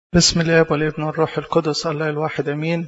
بسم الله والابن والروح القدس الله الواحد امين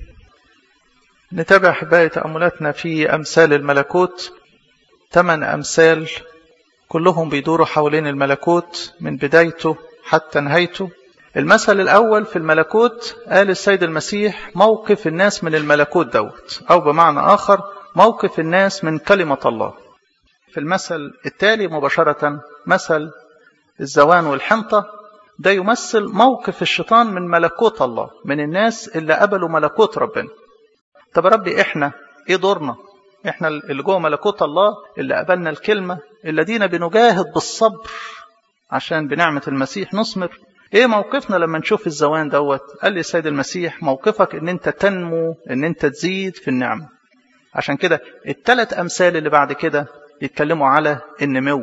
نتابع احبائي تاملاتنا في امثال الملكوت ثمان امثال كلهم بيدوروا حوالين الملكوت من بدايته حتى نهايته المثل الاول في الملكوت قال السيد المسيح موقف الناس من الملكوت دوت او بمعنى اخر موقف الناس من كلمه الله في المثل التالي مباشره مثل الزوان والحنطه ده يمثل موقف الشيطان من ملكوت الله من الناس اللي قبلوا ملكوت ربنا طب يا ربي احنا ايه دورنا احنا اللي جوه ملكوت الله اللي قبلنا الكلمة اللي دينا بنجاهد بالصبر عشان بنعمة المسيح نثمر ايه موقفنا لما نشوف الزوان دوت قال لي السيد المسيح موقفك ان انت تنمو ان انت تزيد في النعمة عشان كده الثلاث امثال اللي بعد كده يتكلموا على النمو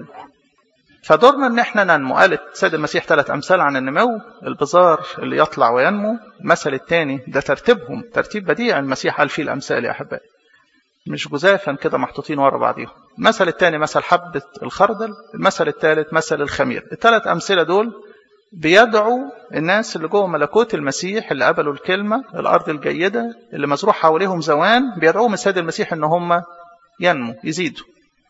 فدورنا ان احنا ننمو قالت سيد المسيح ثلاث امثال عن النمو البزار اللي يطلع وينمو المثل الثاني ده ترتيبهم ترتيب بديع المسيح قال فيه الامثال يا احبائي مش جزافا كده محطوطين ورا بعضيهم المثل الثاني مثل حبة الخردل المثل الثالث مثل الخمير الثلاث امثله دول بيدعوا الناس اللي جوه ملكوت المسيح اللي قبلوا الكلمة الأرض الجيدة اللي مزروع حواليهم زوان بيدعوهم السيد المسيح إن هم ينمو يزيدوا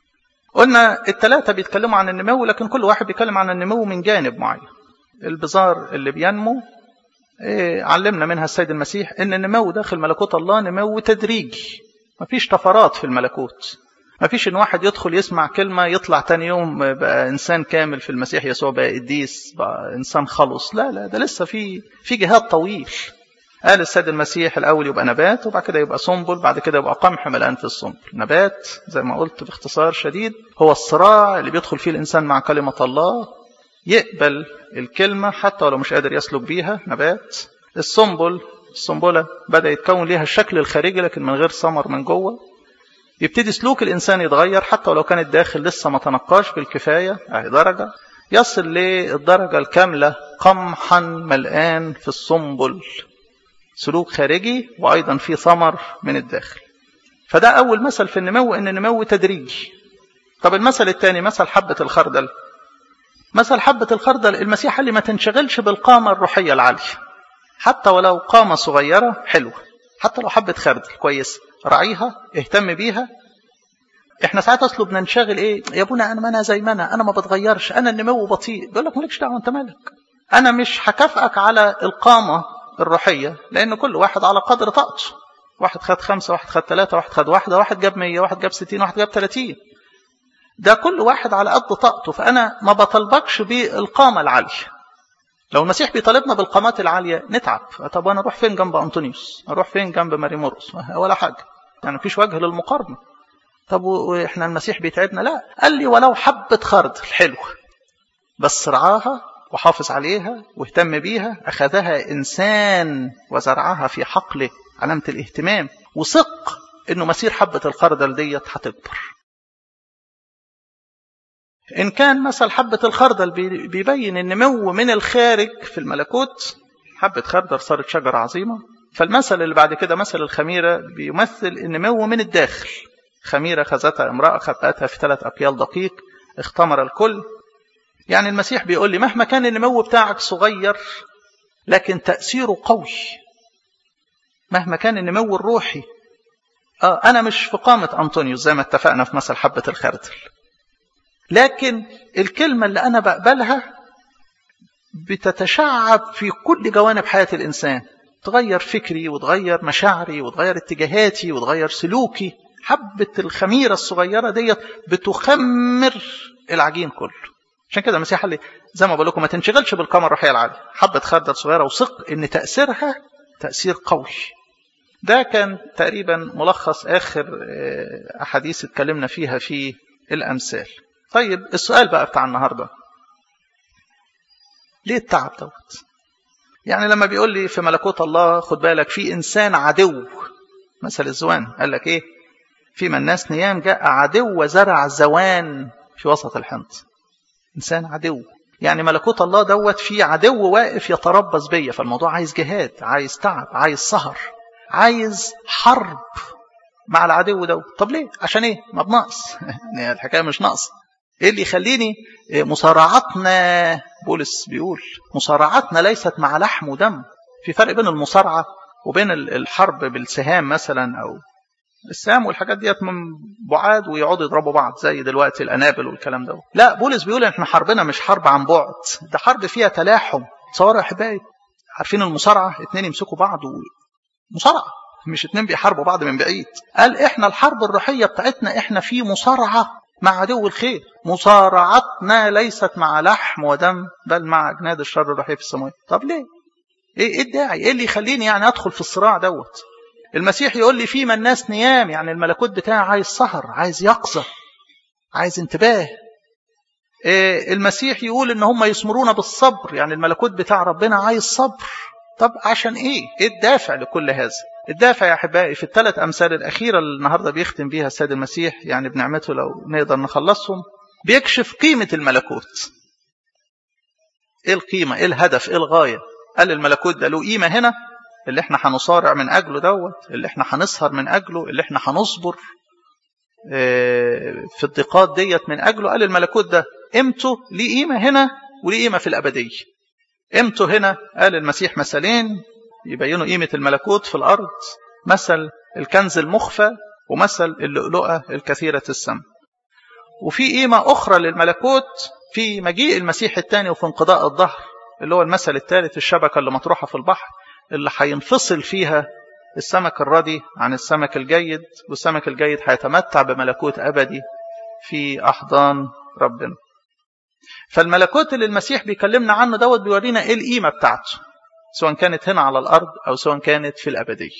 قلنا الثلاثة بيتكلموا عن النمو لكن كل واحد بيتكلم عن النمو من جانب معين البزار اللي بينمو إيه علمنا منها السيد المسيح ان النمو داخل ملكوت الله نمو تدريجي مفيش طفرات في الملكوت مفيش ان واحد يدخل يسمع كلمة يطلع تاني يوم بقى انسان كامل في المسيح يسوع بقى قديس بقى انسان خلص لا لا ده لسه في في جهاد طويل قال السيد المسيح الأول يبقى نبات وبعد كده يبقى سنبل بعد كده يبقى قمح ملآن في السنبل نبات زي ما قلت باختصار شديد هو الصراع اللي بيدخل فيه الإنسان مع كلمة الله يقبل الكلمة حتى ولو مش قادر يسلك بيها نبات السنبل السنبلة بدأ يتكون ليها الشكل الخارجي لكن من غير ثمر من جوه يبتدي سلوك الإنسان يتغير حتى ولو كان الداخل لسه ما تنقاش بالكفاية أهي درجة يصل للدرجة الكاملة قمحا ملآن في السنبل سلوك خارجي وأيضا في ثمر من الداخل فده أول مثل في النمو إن النمو تدريجي طب المثل الثاني مثل حبة الخردل مثل حبة الخردل المسيح قال لي ما تنشغلش بالقامة الروحية العالية حتى ولو قامة صغيرة حلوة حتى لو حبة خردل كويس راعيها اهتم بيها احنا ساعات اصله بننشغل ايه يا ابونا انا ما انا زي ما انا انا ما بتغيرش انا النمو بطيء بيقول لك مالكش دعوه انت مالك انا مش هكافئك على القامه الروحية لأن كل واحد على قدر طاقته واحد خد خمسة واحد خد ثلاثة واحد خد واحدة واحد جاب مية واحد جاب ستين واحد جاب ثلاثين ده كل واحد على قد طاقته فأنا ما بطلبكش بالقامة العالية لو المسيح بيطالبنا بالقامات العالية نتعب طب أنا أروح فين جنب أنطونيوس أروح فين جنب ماري مورس ولا حاجة يعني مفيش وجه للمقارنة طب وإحنا المسيح بيتعبنا لا قال لي ولو حبة خردل حلوة بس رعاها وحافظ عليها واهتم بيها أخذها إنسان وزرعها في حقله علامة الاهتمام وثق إنه مسير حبة الخردل ديت هتكبر إن كان مثل حبة الخردل بيبين النمو من الخارج في الملكوت حبة خردل صارت شجرة عظيمة فالمثل اللي بعد كده مثل الخميرة بيمثل النمو من الداخل خميرة خذتها امرأة خبأتها في ثلاث أبيال دقيق اختمر الكل يعني المسيح بيقول لي مهما كان النمو بتاعك صغير لكن تأثيره قوي مهما كان النمو الروحي آه أنا مش في قامة أنطونيوس زي ما اتفقنا في مثل حبة الخردل لكن الكلمة اللي أنا بقبلها بتتشعب في كل جوانب حياة الإنسان تغير فكري وتغير مشاعري وتغير اتجاهاتي وتغير سلوكي حبة الخميرة الصغيرة ديت بتخمر العجين كله عشان كده المسيح قال لي زي ما بقول لكم ما تنشغلش بالقامة الروحية العالية حبة خردل صغيرة وثق ان تأثيرها تأثير قوي ده كان تقريبا ملخص آخر أحاديث اتكلمنا فيها في الأمثال طيب السؤال بقى بتاع النهاردة ليه التعب دوت يعني لما بيقول لي في ملكوت الله خد بالك في إنسان عدو مثل الزوان قال لك إيه في من الناس نيام جاء عدو وزرع زوان في وسط الحنط إنسان عدو يعني ملكوت الله دوت فيه عدو واقف يتربص بيا فالموضوع عايز جهاد عايز تعب عايز سهر عايز حرب مع العدو ده طب ليه عشان ايه ما بنقص يعني الحكايه مش ناقصه ايه اللي يخليني مصارعتنا بولس بيقول مصارعتنا ليست مع لحم ودم في فرق بين المصارعة وبين الحرب بالسهام مثلا أو السهام والحاجات ديت من بعاد ويقعدوا يضربوا بعض زي دلوقتي الأنابل والكلام ده لا بولس بيقول احنا حربنا مش حرب عن بعد ده حرب فيها تلاحم تصوروا يا احبائي عارفين المصارعة اتنين يمسكوا بعض و... مصارعة مش اتنين بيحاربوا بعض من بعيد قال احنا الحرب الروحية بتاعتنا احنا في مصارعة مع عدو الخير مصارعتنا ليست مع لحم ودم بل مع اجناد الشر الروحي في السماوات طب ليه ايه ايه الداعي ايه اللي يخليني يعني ادخل في الصراع دوت المسيح يقول لي فيما الناس نيام يعني الملكوت بتاعه عايز سهر عايز يقظة عايز انتباه إيه المسيح يقول ان هم يثمرون بالصبر يعني الملكوت بتاع ربنا عايز صبر طب عشان ايه ايه الدافع لكل هذا الدافع يا احبائي في الثلاث امثال الاخيره اللي النهارده بيختم بيها السيد المسيح يعني بنعمته لو نقدر نخلصهم بيكشف قيمه الملكوت ايه القيمه ايه الهدف ايه الغايه قال الملكوت ده له قيمه هنا اللي احنا هنصارع من اجله دوت اللي احنا هنسهر من اجله اللي احنا هنصبر في الضيقات ديت من اجله قال الملكوت ده قيمته ليه قيمه هنا وليه قيمه في الابديه قيمته هنا قال المسيح مثلين يبينوا قيمة الملكوت في الأرض مثل الكنز المخفى ومثل اللؤلؤة الكثيرة السم وفي قيمة أخرى للملكوت في مجيء المسيح الثاني وفي انقضاء الظهر اللي هو المثل الثالث الشبكة اللي مطروحة في البحر اللي هينفصل فيها السمك الردي عن السمك الجيد والسمك الجيد هيتمتع بملكوت أبدي في أحضان ربنا فالملكوت اللي المسيح بيكلمنا عنه دوت بيورينا ايه القيمة بتاعته سواء كانت هنا على الأرض أو سواء كانت في الأبدية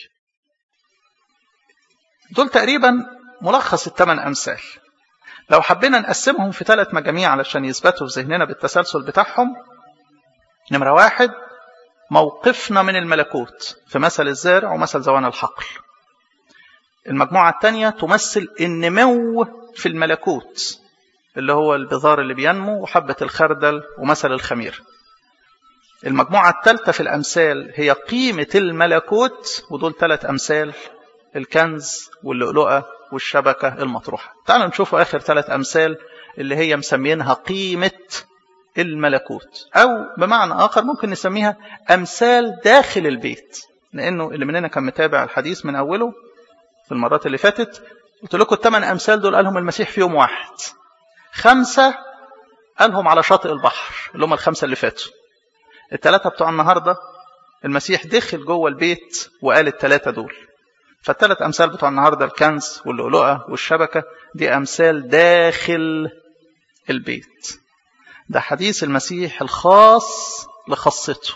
دول تقريبا ملخص الثمان أمثال لو حبينا نقسمهم في ثلاث مجاميع علشان يثبتوا في ذهننا بالتسلسل بتاعهم نمرة واحد موقفنا من الملكوت في مثل الزارع ومثل زوان الحقل المجموعة الثانية تمثل النمو في الملكوت اللي هو البذار اللي بينمو وحبة الخردل ومثل الخمير المجموعة الثالثة في الأمثال هي قيمة الملكوت ودول ثلاث أمثال الكنز واللؤلؤة والشبكة المطروحة تعالوا نشوفوا آخر ثلاث أمثال اللي هي مسمينها قيمة الملكوت أو بمعنى آخر ممكن نسميها أمثال داخل البيت لأنه اللي مننا كان متابع الحديث من أوله في المرات اللي فاتت قلت لكم الثمان أمثال دول قالهم المسيح في يوم واحد خمسة قالهم على شاطئ البحر اللي هم الخمسة اللي فاتوا الثلاثة بتوع النهاردة المسيح دخل جوه البيت وقال الثلاثة دول فالثلاث أمثال بتوع النهاردة الكنز واللؤلؤة والشبكة دي أمثال داخل البيت ده حديث المسيح الخاص لخاصته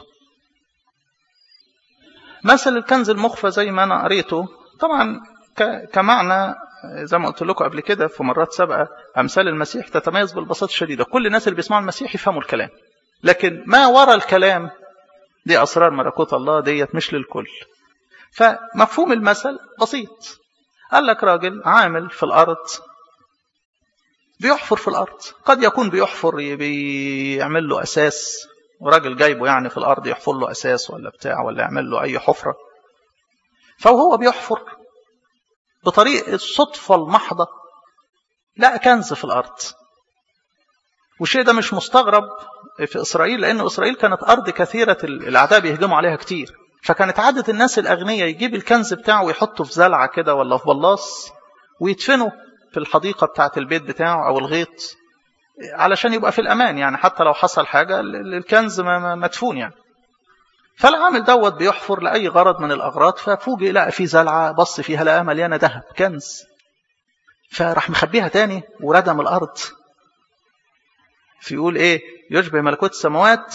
مثل الكنز المخفى زي ما أنا قريته طبعا كمعنى زي ما قلت لكم قبل كده في مرات سابقة أمثال المسيح تتميز بالبساطة الشديدة كل الناس اللي بيسمعوا المسيح يفهموا الكلام لكن ما وراء الكلام دي أسرار ملكوت الله ديت مش للكل فمفهوم المثل بسيط قال لك راجل عامل في الأرض بيحفر في الأرض قد يكون بيحفر بيعمل له أساس وراجل جايبه يعني في الأرض يحفر له أساس ولا بتاع ولا يعمل له أي حفرة فهو بيحفر بطريق الصدفة المحضة لقى كنز في الأرض والشيء ده مش مستغرب في إسرائيل لأن إسرائيل كانت أرض كثيرة الأعداء بيهجموا عليها كتير فكانت عادة الناس الأغنياء يجيب الكنز بتاعه ويحطه في زلعة كده ولا في بلاص ويدفنه في الحديقة بتاعة البيت بتاعه أو الغيط علشان يبقى في الأمان يعني حتى لو حصل حاجة الكنز مدفون يعني فالعامل دوت بيحفر لأي غرض من الأغراض ففوجئ لقى في زلعة بص فيها لقاها مليانة ذهب كنز فراح مخبيها تاني وردم الأرض فيقول إيه يشبه ملكوت السماوات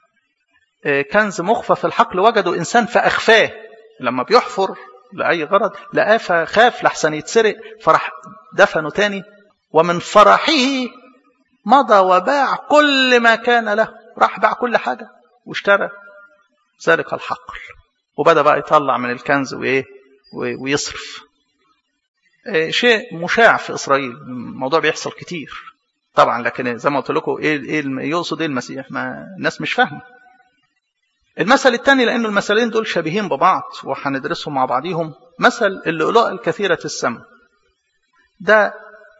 كنز مخفى في الحقل وجدوا إنسان فأخفاه لما بيحفر لأي غرض لقاه فخاف لحسن يتسرق فراح دفنه تاني ومن فرحه مضى وباع كل ما كان له راح باع كل حاجة واشترى ذلك الحقل وبدأ بقى يطلع من الكنز وإيه ويصرف شيء مشاع في إسرائيل الموضوع بيحصل كتير طبعا لكن زي ما قلت لكم ايه ايه يقصد ايه المسيح ما الناس مش فاهمه المثل الثاني لانه المثلين دول شبيهين ببعض وهندرسهم مع بعضيهم مثل اللؤلؤة الكثيرة السم ده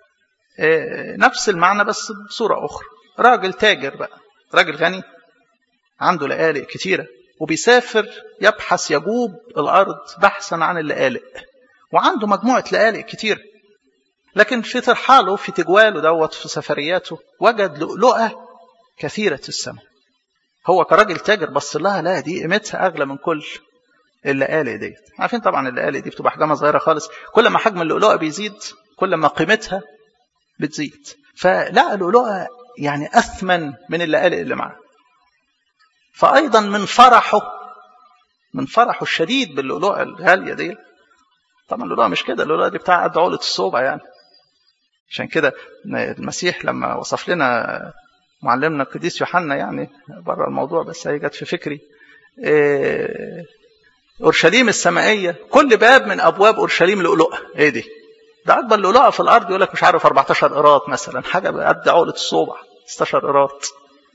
نفس المعنى بس بصورة أخرى راجل تاجر بقى راجل غني عنده لقالق كتيرة وبيسافر يبحث يجوب الارض بحثا عن اللآلئ وعنده مجموعه لآلئ كتير لكن في ترحاله في تجواله دوت في سفرياته وجد لؤلؤه كثيره الثمن هو كراجل تاجر بص لها لا دي قيمتها اغلى من كل اللآلئ ديت عارفين طبعا اللآلئ دي بتبقى حجمها صغيره خالص كل ما حجم اللؤلؤه بيزيد كل ما قيمتها بتزيد فلقى اللؤلؤه يعني اثمن من اللآلئ اللي معاه فايضا من فرحه من فرحه الشديد باللؤلؤه الغاليه دي طبعا اللؤلؤه مش كده اللؤلؤه دي بتاع قد عقله الصوبع يعني عشان كده المسيح لما وصف لنا معلمنا القديس يوحنا يعني بره الموضوع بس هي جت في فكري اورشليم السمائيه كل باب من ابواب اورشليم لؤلؤه ايه دي ده اكبر لؤلؤه في الارض يقول لك مش عارف 14 قراط مثلا حاجه قد عقله الصوبع 16 قراط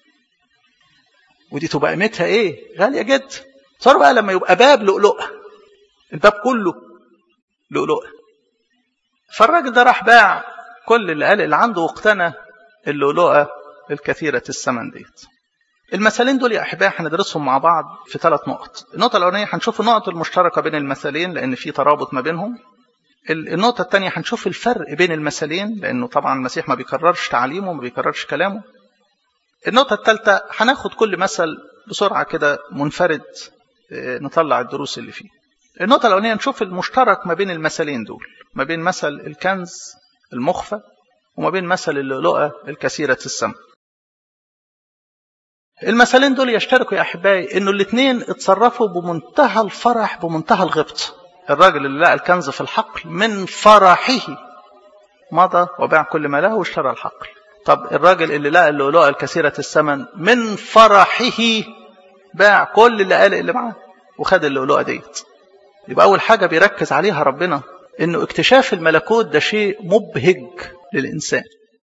ودي تبقى قيمتها ايه غاليه جدا صار بقى لما يبقى باب لؤلؤه الباب كله لؤلؤه فالراجل ده راح باع كل اللي قال اللي عنده واقتنى اللؤلؤه الكثيره الثمن ديت المثالين دول يا احبائي هندرسهم مع بعض في ثلاث نقط النقطه الاولانيه هنشوف النقط المشتركه بين المثالين لان في ترابط ما بينهم النقطه الثانيه هنشوف الفرق بين المثالين لانه طبعا المسيح ما بيكررش تعاليمه ما بيكررش كلامه النقطه الثالثه هناخد كل مثل بسرعه كده منفرد نطلع الدروس اللي فيه النقطه الاولانيه نشوف المشترك ما بين المثلين دول ما بين مثل الكنز المخفى وما بين مثل اللؤلؤه الكثيره الثمن المثلين دول يشتركوا يا احبائي انه الاثنين اتصرفوا بمنتهى الفرح بمنتهى الغبط الراجل اللي لقى الكنز في الحقل من فرحه مضى وباع كل ما له واشترى الحقل طب الراجل اللي لقى اللؤلؤه الكثيره الثمن من فرحه باع كل اللآلئ اللي معاه وخد اللؤلؤه ديت يبقى اول حاجه بيركز عليها ربنا انه اكتشاف الملكوت ده شيء مبهج للانسان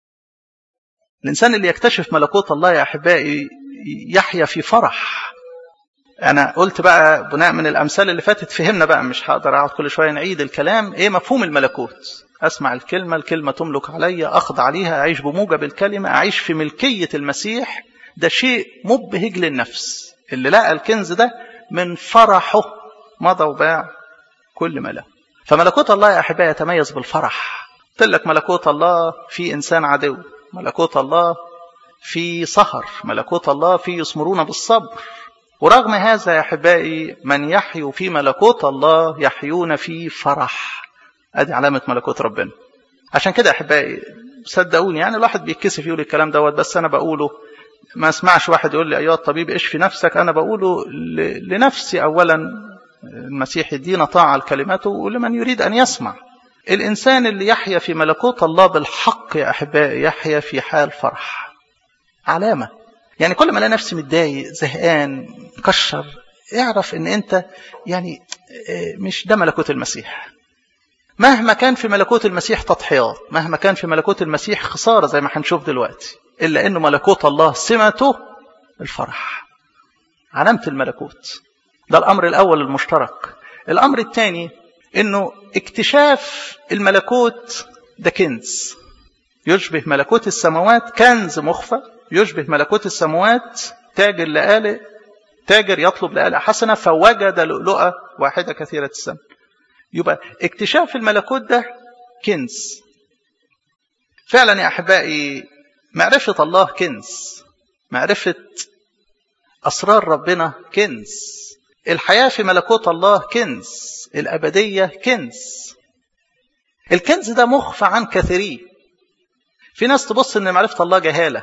الانسان اللي يكتشف ملكوت الله يا احبائي يحيا في فرح انا قلت بقى بناء من الامثال اللي فاتت فهمنا بقى مش هقدر اقعد كل شويه نعيد الكلام ايه مفهوم الملكوت اسمع الكلمه الكلمه تملك علي اخضع ليها اعيش بموجب الكلمه اعيش في ملكيه المسيح ده شيء مبهج للنفس اللي لقى الكنز ده من فرحه مضى وباع كل ما له فملكوت الله يا احبائي يتميز بالفرح قلت لك ملكوت الله في انسان عدو ملكوت الله في سهر ملكوت الله في يثمرون بالصبر ورغم هذا يا احبائي من يحيوا في ملكوت الله يحيون في فرح ادي علامه ملكوت ربنا عشان كده احبائي صدقوني يعني الواحد بيتكسف يقول الكلام دوت بس انا بقوله ما اسمعش واحد يقول لي ايها الطبيب اشفي نفسك انا بقوله لنفسي اولا المسيح يدينا طاعه لكلماته ولمن يريد ان يسمع الانسان اللي يحيا في ملكوت الله بالحق يا احبائي يحيا في حال فرح علامه يعني كل ما الاقي نفسي متضايق زهقان مكشر اعرف ان انت يعني مش ده ملكوت المسيح مهما كان في ملكوت المسيح تضحيات مهما كان في ملكوت المسيح خساره زي ما هنشوف دلوقتي الا انه ملكوت الله سمته الفرح علامه الملكوت ده الامر الاول المشترك الامر الثاني انه اكتشاف الملكوت ده كنز يشبه ملكوت السماوات كنز مخفى يشبه ملكوت السماوات تاجر لآلئ تاجر يطلب لآلئ حسنة فوجد لؤلؤة واحدة كثيرة السمن يبقى اكتشاف الملكوت ده كنز فعلا يا أحبائي معرفة الله كنز معرفة أسرار ربنا كنز الحياة في ملكوت الله كنز الأبدية كنز الكنز ده مخفى عن كثيرين في ناس تبص ان معرفة الله جهالة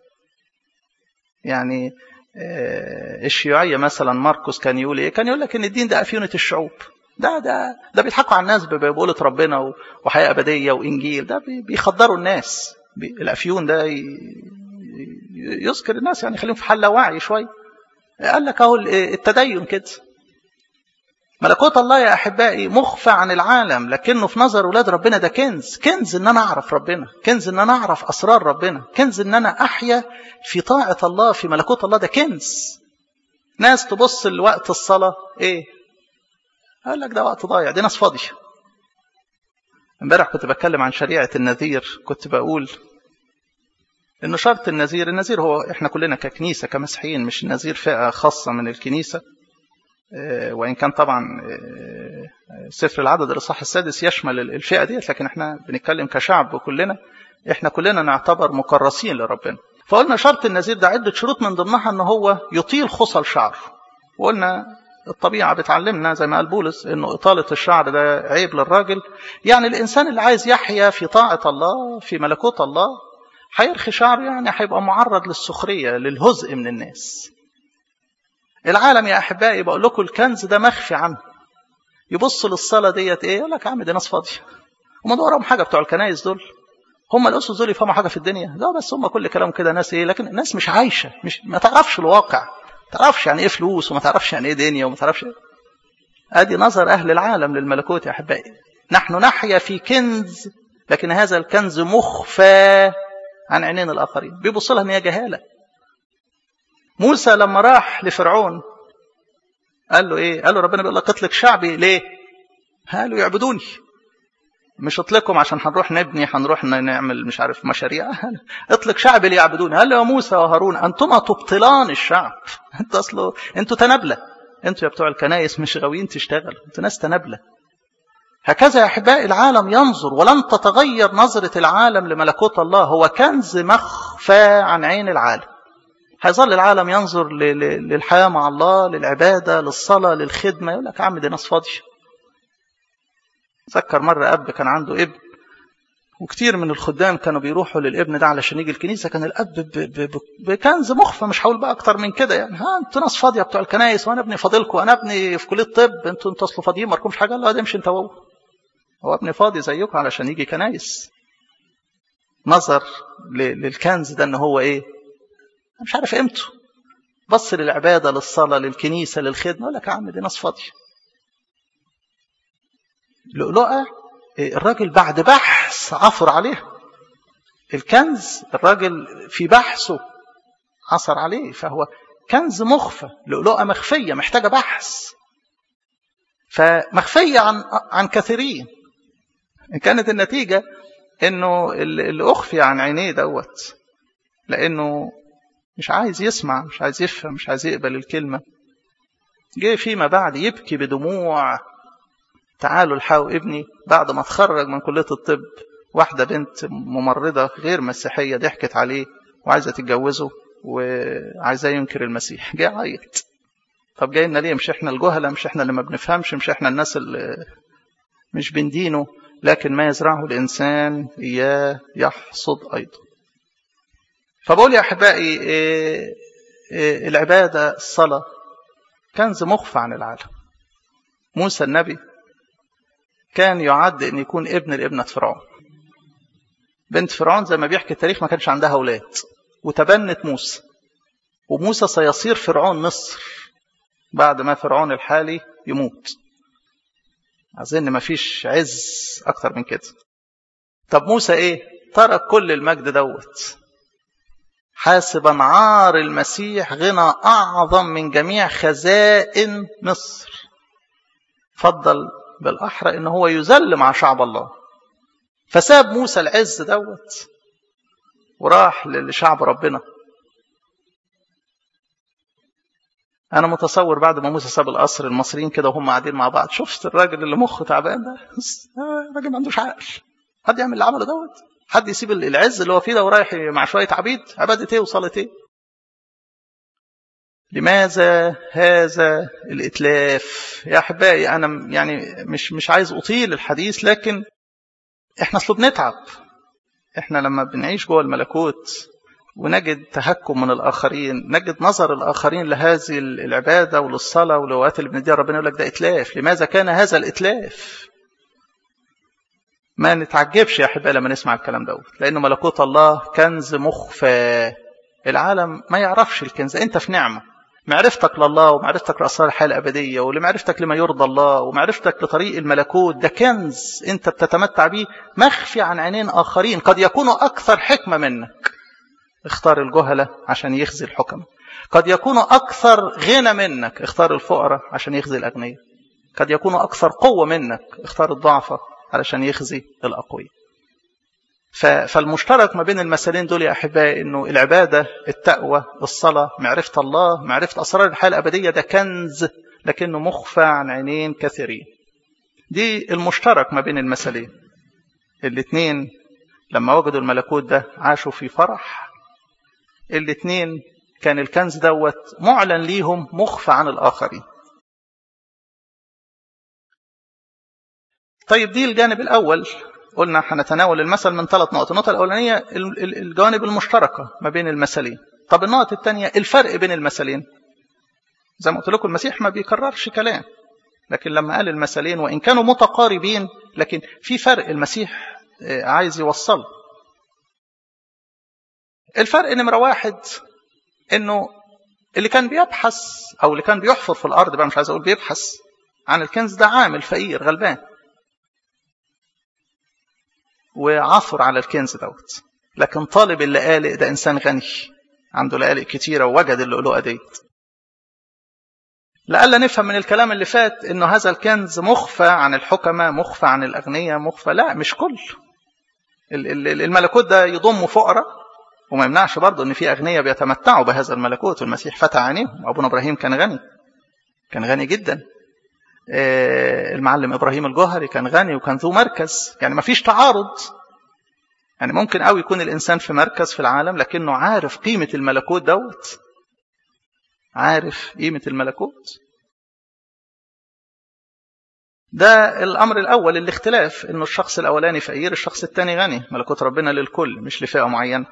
يعني الشيوعية مثلا ماركوس كان يقول ايه كان يقول لك ان الدين ده أفيونة الشعوب ده ده ده بيضحكوا على الناس بقولة ربنا وحياة أبدية وإنجيل ده بيخدروا الناس الأفيون ده يذكر الناس يعني يخليهم في حال وعي شوية قال لك اهو التدين كده ملكوت الله يا احبائي مخفى عن العالم لكنه في نظر اولاد ربنا ده كنز كنز ان انا اعرف ربنا كنز ان انا اعرف اسرار ربنا كنز ان انا احيا في طاعه الله في ملكوت الله ده كنز ناس تبص لوقت الصلاه ايه قال لك ده وقت ضايع دي ناس فاضيه امبارح كنت بتكلم عن شريعه النذير كنت بقول انه شرط النذير النذير هو احنا كلنا ككنيسه كمسيحيين مش النذير فئه خاصه من الكنيسه وإن كان طبعا سفر العدد الإصحاح السادس يشمل الفئة ديت لكن احنا بنتكلم كشعب كلنا احنا كلنا نعتبر مكرسين لربنا فقلنا شرط النذير ده عدة شروط من ضمنها ان هو يطيل خصل شعر وقلنا الطبيعة بتعلمنا زي ما قال بولس انه اطالة الشعر ده عيب للراجل يعني الانسان اللي عايز يحيا في طاعة الله في ملكوت الله هيرخي شعره يعني هيبقى معرض للسخرية للهزء من الناس العالم يا احبائي بقول لكم الكنز ده مخفي عنه يبص للصلاة ديت ايه يقول لك يا عم دي ناس فاضية هم وراهم حاجة بتوع الكنايس دول هم الاسس دول يفهموا حاجة في الدنيا لا بس هم كل كلام كده ناس ايه لكن الناس مش عايشة مش ما تعرفش الواقع ما تعرفش يعني ايه فلوس وما تعرفش يعني ايه دنيا وما تعرفش إيه. ادي نظر اهل العالم للملكوت يا احبائي نحن نحيا في كنز لكن هذا الكنز مخفى عن عينين الاخرين بيبص لها ان هي جهاله موسى لما راح لفرعون قال له ايه قال له ربنا بيقول لك اطلق شعبي ليه قالوا يعبدوني مش اطلقهم عشان هنروح نبني هنروح نعمل مش عارف مشاريع اطلق شعبي ليعبدوني قال له يا موسى وهارون انتما تبطلان الشعب انت اصله انتوا تنابله انتوا يا بتوع الكنايس مش غاويين تشتغلوا انتوا ناس تنابله هكذا يا احبائي العالم ينظر ولن تتغير نظره العالم لملكوت الله هو كنز مخفى عن عين العالم هيظل العالم ينظر للحياه مع الله للعباده للصلاه للخدمه يقول لك يا عم دي ناس فاضيه ذكر مرة أب كان عنده ابن وكتير من الخدام كانوا بيروحوا للابن ده علشان يجي الكنيسة كان الأب بكنز مخفى مش هقول بقى أكتر من كده يعني ها أنتوا ناس فاضية بتوع الكنايس وأنا ابني فاضلكم وأنا ابني في كلية طب أنتوا أنتوا أصله فاضيين ما لكمش حاجة لا امشي أنت وهو هو ابني فاضي زيكم علشان يجي كنايس نظر للكنز ده إن هو إيه مش عارف قيمته بص للعبادة للصلاة للكنيسة للخدمة يقول لك يا عم دي ناس فاضية لؤلؤة الراجل بعد بحث عثر عليه الكنز الراجل في بحثه عثر عليه فهو كنز مخفى لؤلؤة مخفية محتاجة بحث فمخفية عن عن كثيرين كانت النتيجة انه اللي اخفي عن عينيه دوت لانه مش عايز يسمع مش عايز يفهم مش عايز يقبل الكلمة جه فيما بعد يبكي بدموع تعالوا الحقوا ابني بعد ما اتخرج من كلية الطب واحدة بنت ممرضة غير مسيحية ضحكت عليه وعايزة تتجوزه وعايزاه ينكر المسيح جاي عيط طب جاي لنا ليه مش احنا الجهلة مش احنا اللي ما بنفهمش مش احنا الناس اللي مش بندينه لكن ما يزرعه الإنسان إياه يحصد أيضا فبقول يا أحبائي إيه إيه العبادة الصلاة كنز مخفى عن العالم موسى النبي كان يعد ان يكون ابن لابنة فرعون بنت فرعون زي ما بيحكي التاريخ ما كانش عندها اولاد وتبنت موسى وموسى سيصير فرعون مصر بعد ما فرعون الحالي يموت اظن ما فيش عز اكتر من كده طب موسى ايه ترك كل المجد دوت حاسبا عار المسيح غنى اعظم من جميع خزائن مصر فضل بالأحرى إن هو يذل مع شعب الله فساب موسى العز دوت وراح لشعب ربنا أنا متصور بعد ما موسى ساب القصر المصريين كده وهم قاعدين مع بعض شفت الراجل اللي مخه تعبان ده الراجل ما عندوش عقل حد يعمل اللي عمله دوت حد يسيب العز اللي هو فيه ده ورايح مع شوية عبيد عبادة ايه وصلاة ايه لماذا هذا الإتلاف يا أحبائي أنا يعني مش مش عايز أطيل الحديث لكن إحنا أصله بنتعب إحنا لما بنعيش جوه الملكوت ونجد تهكم من الآخرين نجد نظر الآخرين لهذه العبادة وللصلاة ولوقات اللي بنديها ربنا يقول لك ده إتلاف لماذا كان هذا الإتلاف ما نتعجبش يا أحبائي لما نسمع الكلام دوت لأنه ملكوت الله كنز مخفى العالم ما يعرفش الكنز أنت في نعمة معرفتك لله ومعرفتك لأسرار الحياة الأبدية ولمعرفتك لما يرضى الله ومعرفتك لطريق الملكوت ده كنز أنت بتتمتع به مخفي عن عينين آخرين قد يكونوا أكثر حكمة منك اختار الجهلة عشان يخزي الحكم قد يكونوا أكثر غنى منك اختار الفقراء عشان يخزي الأغنياء قد يكونوا أكثر قوة منك اختار الضعفة علشان يخزي الأقوياء فالمشترك ما بين المثلين دول يا أحبائي أنه العبادة التقوى الصلاة معرفة الله معرفة أسرار الحياة الأبدية ده كنز لكنه مخفى عن عينين كثيرين دي المشترك ما بين المثلين الاثنين لما وجدوا الملكوت ده عاشوا في فرح الاثنين كان الكنز دوت معلن ليهم مخفى عن الآخرين طيب دي الجانب الأول قلنا هنتناول المثل من ثلاث نقط النقطة الأولانية الجوانب المشتركة ما بين المثلين طب النقطة الثانية الفرق بين المثلين زي ما قلت لكم المسيح ما بيكررش كلام لكن لما قال المثلين وإن كانوا متقاربين لكن في فرق المسيح عايز يوصله الفرق نمرة واحد انه اللي كان بيبحث او اللي كان بيحفر في الارض بقى مش عايز اقول بيبحث عن الكنز ده عامل فقير غلبان وعثر على الكنز دوت لكن طالب اللقالق ده انسان غني عنده لقالق كتيره ووجد اللؤلؤه ديت لألا نفهم من الكلام اللي فات انه هذا الكنز مخفى عن الحكماء مخفى عن الاغنياء مخفى لا مش كل الملكوت ده يضم فقراء وما يمنعش برضه ان في اغنياء بيتمتعوا بهذا الملكوت والمسيح فتح عينيهم ابونا ابراهيم كان غني كان غني جدا المعلم ابراهيم الجوهري كان غني وكان ذو مركز يعني ما فيش تعارض يعني ممكن قوي يكون الانسان في مركز في العالم لكنه عارف قيمه الملكوت دوت عارف قيمه الملكوت ده الامر الاول الاختلاف انه الشخص الاولاني فقير الشخص الثاني غني ملكوت ربنا للكل مش لفئه معينه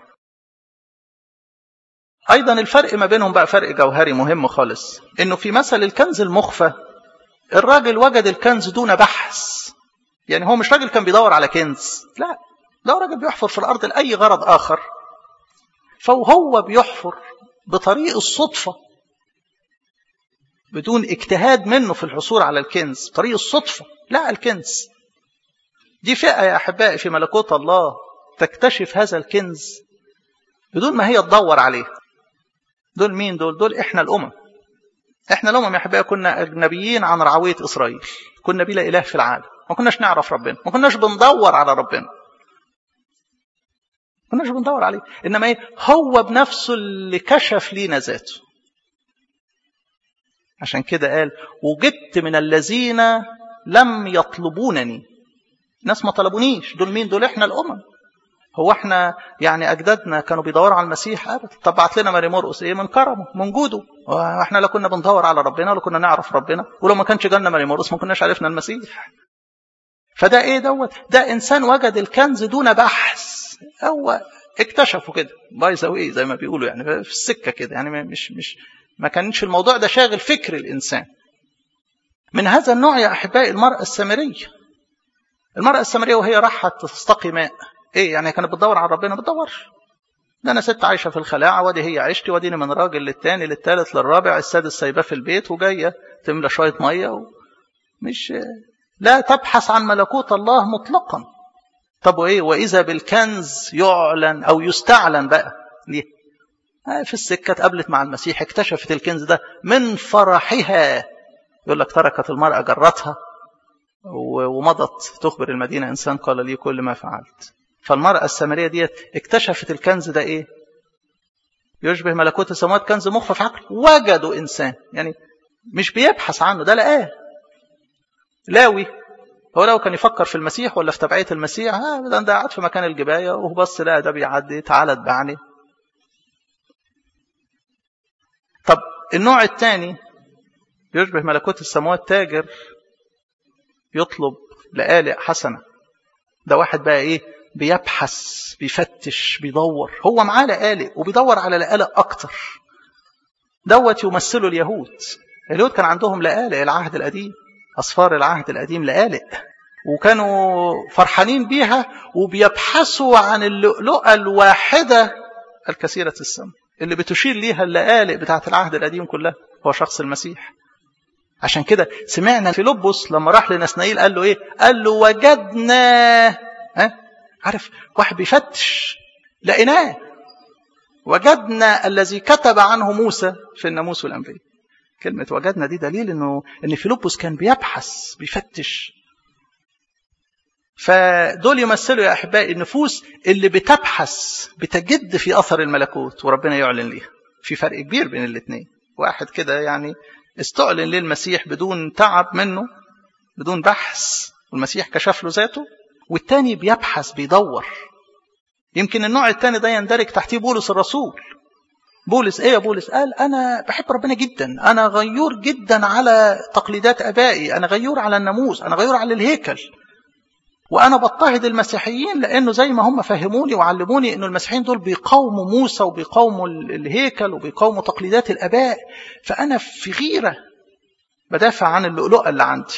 ايضا الفرق ما بينهم بقى فرق جوهري مهم خالص انه في مثل الكنز المخفى الراجل وجد الكنز دون بحث يعني هو مش راجل كان بيدور على كنز لا ده راجل بيحفر في الارض لاي غرض اخر فهو بيحفر بطريق الصدفه بدون اجتهاد منه في الحصول على الكنز طريق الصدفه لا الكنز دي فئه يا احبائي في ملكوت الله تكتشف هذا الكنز بدون ما هي تدور عليه دول مين دول دول احنا الامم احنا الامم يا احبائي كنا اجنبيين عن رعويه اسرائيل كنا بلا اله في العالم ما كناش نعرف ربنا ما كناش بندور على ربنا ما كناش بندور عليه انما ايه هو بنفسه اللي كشف لينا ذاته عشان كده قال وجدت من الذين لم يطلبونني ناس ما طلبونيش دول مين دول احنا الامم هو احنا يعني اجدادنا كانوا بيدوروا على المسيح ابدا طب بعت لنا ماري مرقس ايه من كرمه من جوده واحنا لا كنا بندور على ربنا ولا كنا نعرف ربنا ولو ما كانش جالنا ماري مرقس ما كناش عرفنا المسيح فده ايه دوت ده انسان وجد الكنز دون بحث هو اكتشفوا كده باي ذا واي زي ما بيقولوا يعني في السكه كده يعني مش مش ما كانش الموضوع ده شاغل فكر الانسان من هذا النوع يا احبائي المراه السامريه المراه السامريه وهي راحت تستقي ماء ايه يعني كانت بتدور على ربنا ما بتدورش ده انا ست عايشه في الخلاعه وادي هي عشتي واديني من راجل للتاني للتالت للرابع السادس سايباه في البيت وجايه تملى شويه ميه مش لا تبحث عن ملكوت الله مطلقا طب وايه واذا بالكنز يعلن او يستعلن بقى ليه في السكه اتقابلت مع المسيح اكتشفت الكنز ده من فرحها يقول لك تركت المراه جرتها ومضت تخبر المدينه انسان قال لي كل ما فعلت فالمرأة السامرية ديت اكتشفت الكنز ده ايه يشبه ملكوت السماوات كنز مخفى في عقل وجدوا انسان يعني مش بيبحث عنه ده لقاه لاوي هو لو كان يفكر في المسيح ولا في تبعية المسيح ها ده ده قاعد في مكان الجباية وهو بص لا ده بيعدي تعالى اتبعني طب النوع الثاني يشبه ملكوت السماوات تاجر يطلب لقالق حسنة ده واحد بقى ايه بيبحث بيفتش بيدور هو معاه لقالق وبيدور على لقالق اكتر دوت يمثله اليهود اليهود كان عندهم لقالق العهد القديم اصفار العهد القديم لقالق وكانوا فرحانين بيها وبيبحثوا عن اللؤلؤة الواحدة الكثيرة السم اللي بتشير ليها اللقالق بتاعت العهد القديم كلها هو شخص المسيح عشان كده سمعنا في لبس لما راح لنسنائيل قال له ايه قال له وجدنا ها عارف واحد بيفتش لقيناه وجدنا الذي كتب عنه موسى في الناموس والانبياء كلمة وجدنا دي دليل انه ان فيلبس كان بيبحث بيفتش فدول يمثلوا يا احبائي النفوس اللي بتبحث بتجد في اثر الملكوت وربنا يعلن ليها في فرق كبير بين الاثنين واحد كده يعني استعلن للمسيح بدون تعب منه بدون بحث والمسيح كشف له ذاته والتاني بيبحث بيدور يمكن النوع التاني ده يندرج تحتيه بولس الرسول بولس ايه يا بولس قال انا بحب ربنا جدا انا غيور جدا على تقليدات ابائي انا غيور على الناموس انا غيور على الهيكل وانا بضطهد المسيحيين لانه زي ما هم فهموني وعلموني انه المسيحيين دول بيقاوموا موسى وبيقاوموا الهيكل وبيقاوموا تقليدات الاباء فانا في غيره بدافع عن اللؤلؤه اللي عندي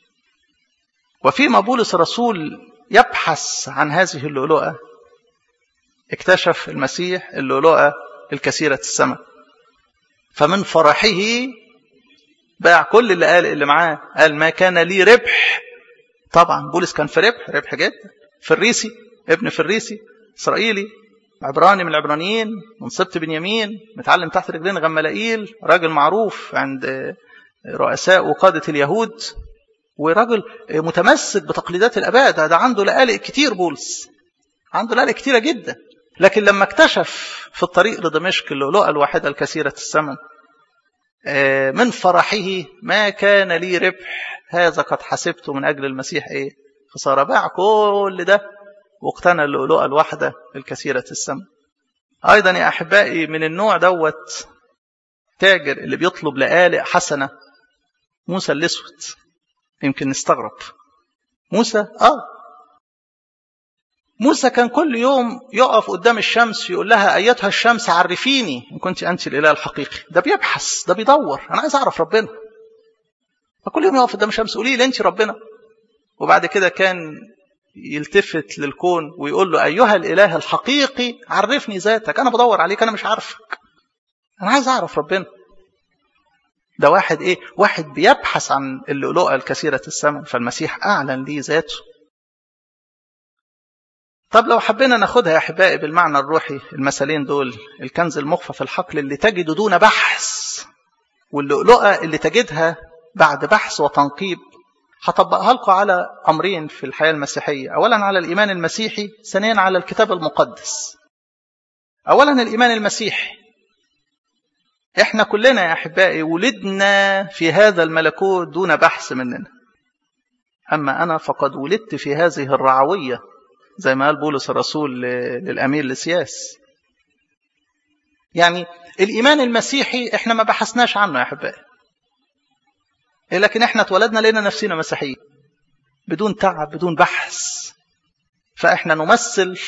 وفيما بولس الرسول يبحث عن هذه اللؤلؤه اكتشف المسيح اللؤلؤه الكثيره الثمن فمن فرحه باع كل اللي قال اللي معاه قال ما كان لي ربح طبعا بولس كان في ربح ربح جدا فريسي ابن فريسي اسرائيلي عبراني من العبرانيين من سبط بنيامين متعلم تحت رجلين غملائيل راجل معروف عند رؤساء وقادة اليهود وراجل متمسك بتقليدات الآباء ده, ده عنده لقالق كتير بولس عنده لقالق كتيرة جدا لكن لما اكتشف في الطريق لدمشق اللؤلؤة الواحدة الكثيرة الثمن من فرحه ما كان لي ربح هذا قد حسبته من أجل المسيح إيه خسارة باع كل ده واقتنى اللؤلؤة الواحدة الكثيرة الثمن أيضا يا أحبائي من النوع دوت تاجر اللي بيطلب لقالق حسنة موسى الأسود يمكن نستغرب موسى آه موسى كان كل يوم يقف قدام الشمس يقول لها أيتها الشمس عرفيني إن كنت أنت الإله الحقيقي ده بيبحث ده بيدور أنا عايز أعرف ربنا فكل يوم يقف قدام الشمس قولي لي أنت ربنا وبعد كده كان يلتفت للكون ويقول له أيها الإله الحقيقي عرفني ذاتك أنا بدور عليك أنا مش عارفك أنا عايز أعرف ربنا ده واحد إيه واحد بيبحث عن اللؤلؤة الكثيرة الثمن فالمسيح أعلن ليه ذاته طب لو حبينا ناخدها يا أحبائي بالمعنى الروحي المثلين دول الكنز المخفى في الحقل اللي تجده دون بحث واللؤلؤة اللي تجدها بعد بحث وتنقيب هطبقها لكم على أمرين في الحياة المسيحية أولا على الإيمان المسيحي ثانيا على الكتاب المقدس أولا الإيمان المسيحي إحنا كلنا يا أحبائي ولدنا في هذا الملكوت دون بحث مننا أما أنا فقد ولدت في هذه الرعوية زي ما قال بولس الرسول للأمير لسياس يعني الإيمان المسيحي إحنا ما بحثناش عنه يا أحبائي لكن إحنا اتولدنا لنا نفسنا مسيحيين بدون تعب بدون بحث فإحنا نمثل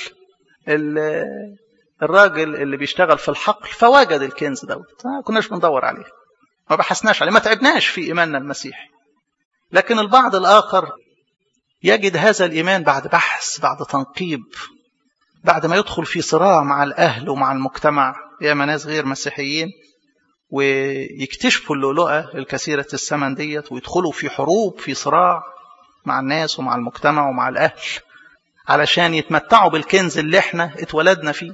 الراجل اللي بيشتغل في الحقل فوجد الكنز دوت ما كناش بندور عليه ما بحثناش عليه ما تعبناش في إيماننا المسيحي لكن البعض الآخر يجد هذا الإيمان بعد بحث بعد تنقيب بعد ما يدخل في صراع مع الأهل ومع المجتمع يا ناس غير مسيحيين ويكتشفوا اللؤلؤة الكثيرة الثمن ديت ويدخلوا في حروب في صراع مع الناس ومع المجتمع ومع الأهل علشان يتمتعوا بالكنز اللي احنا اتولدنا فيه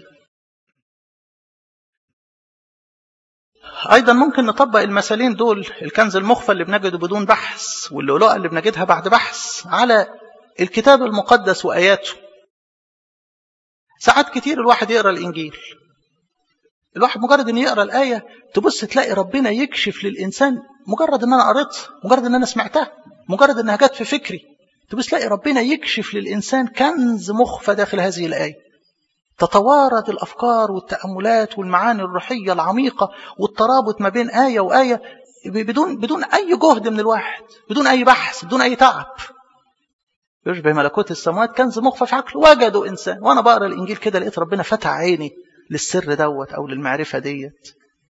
أيضا ممكن نطبق المثالين دول الكنز المخفى اللي بنجده بدون بحث واللؤلؤة اللي بنجدها بعد بحث على الكتاب المقدس وآياته ساعات كتير الواحد يقرأ الإنجيل الواحد مجرد ان يقرأ الآية تبص تلاقي ربنا يكشف للإنسان مجرد ان أنا قريتها مجرد ان أنا سمعتها مجرد انها جت في فكري تبص تلاقي ربنا يكشف للإنسان كنز مخفى داخل هذه الآية تتوارد الأفكار والتأملات والمعاني الروحية العميقة والترابط ما بين آية وآية بدون بدون أي جهد من الواحد بدون أي بحث بدون أي تعب يشبه ملكوت السماوات كنز مخفى في عقله وجدوا إنسان وأنا بقرا الإنجيل كده لقيت ربنا فتح عيني للسر دوت أو للمعرفة ديت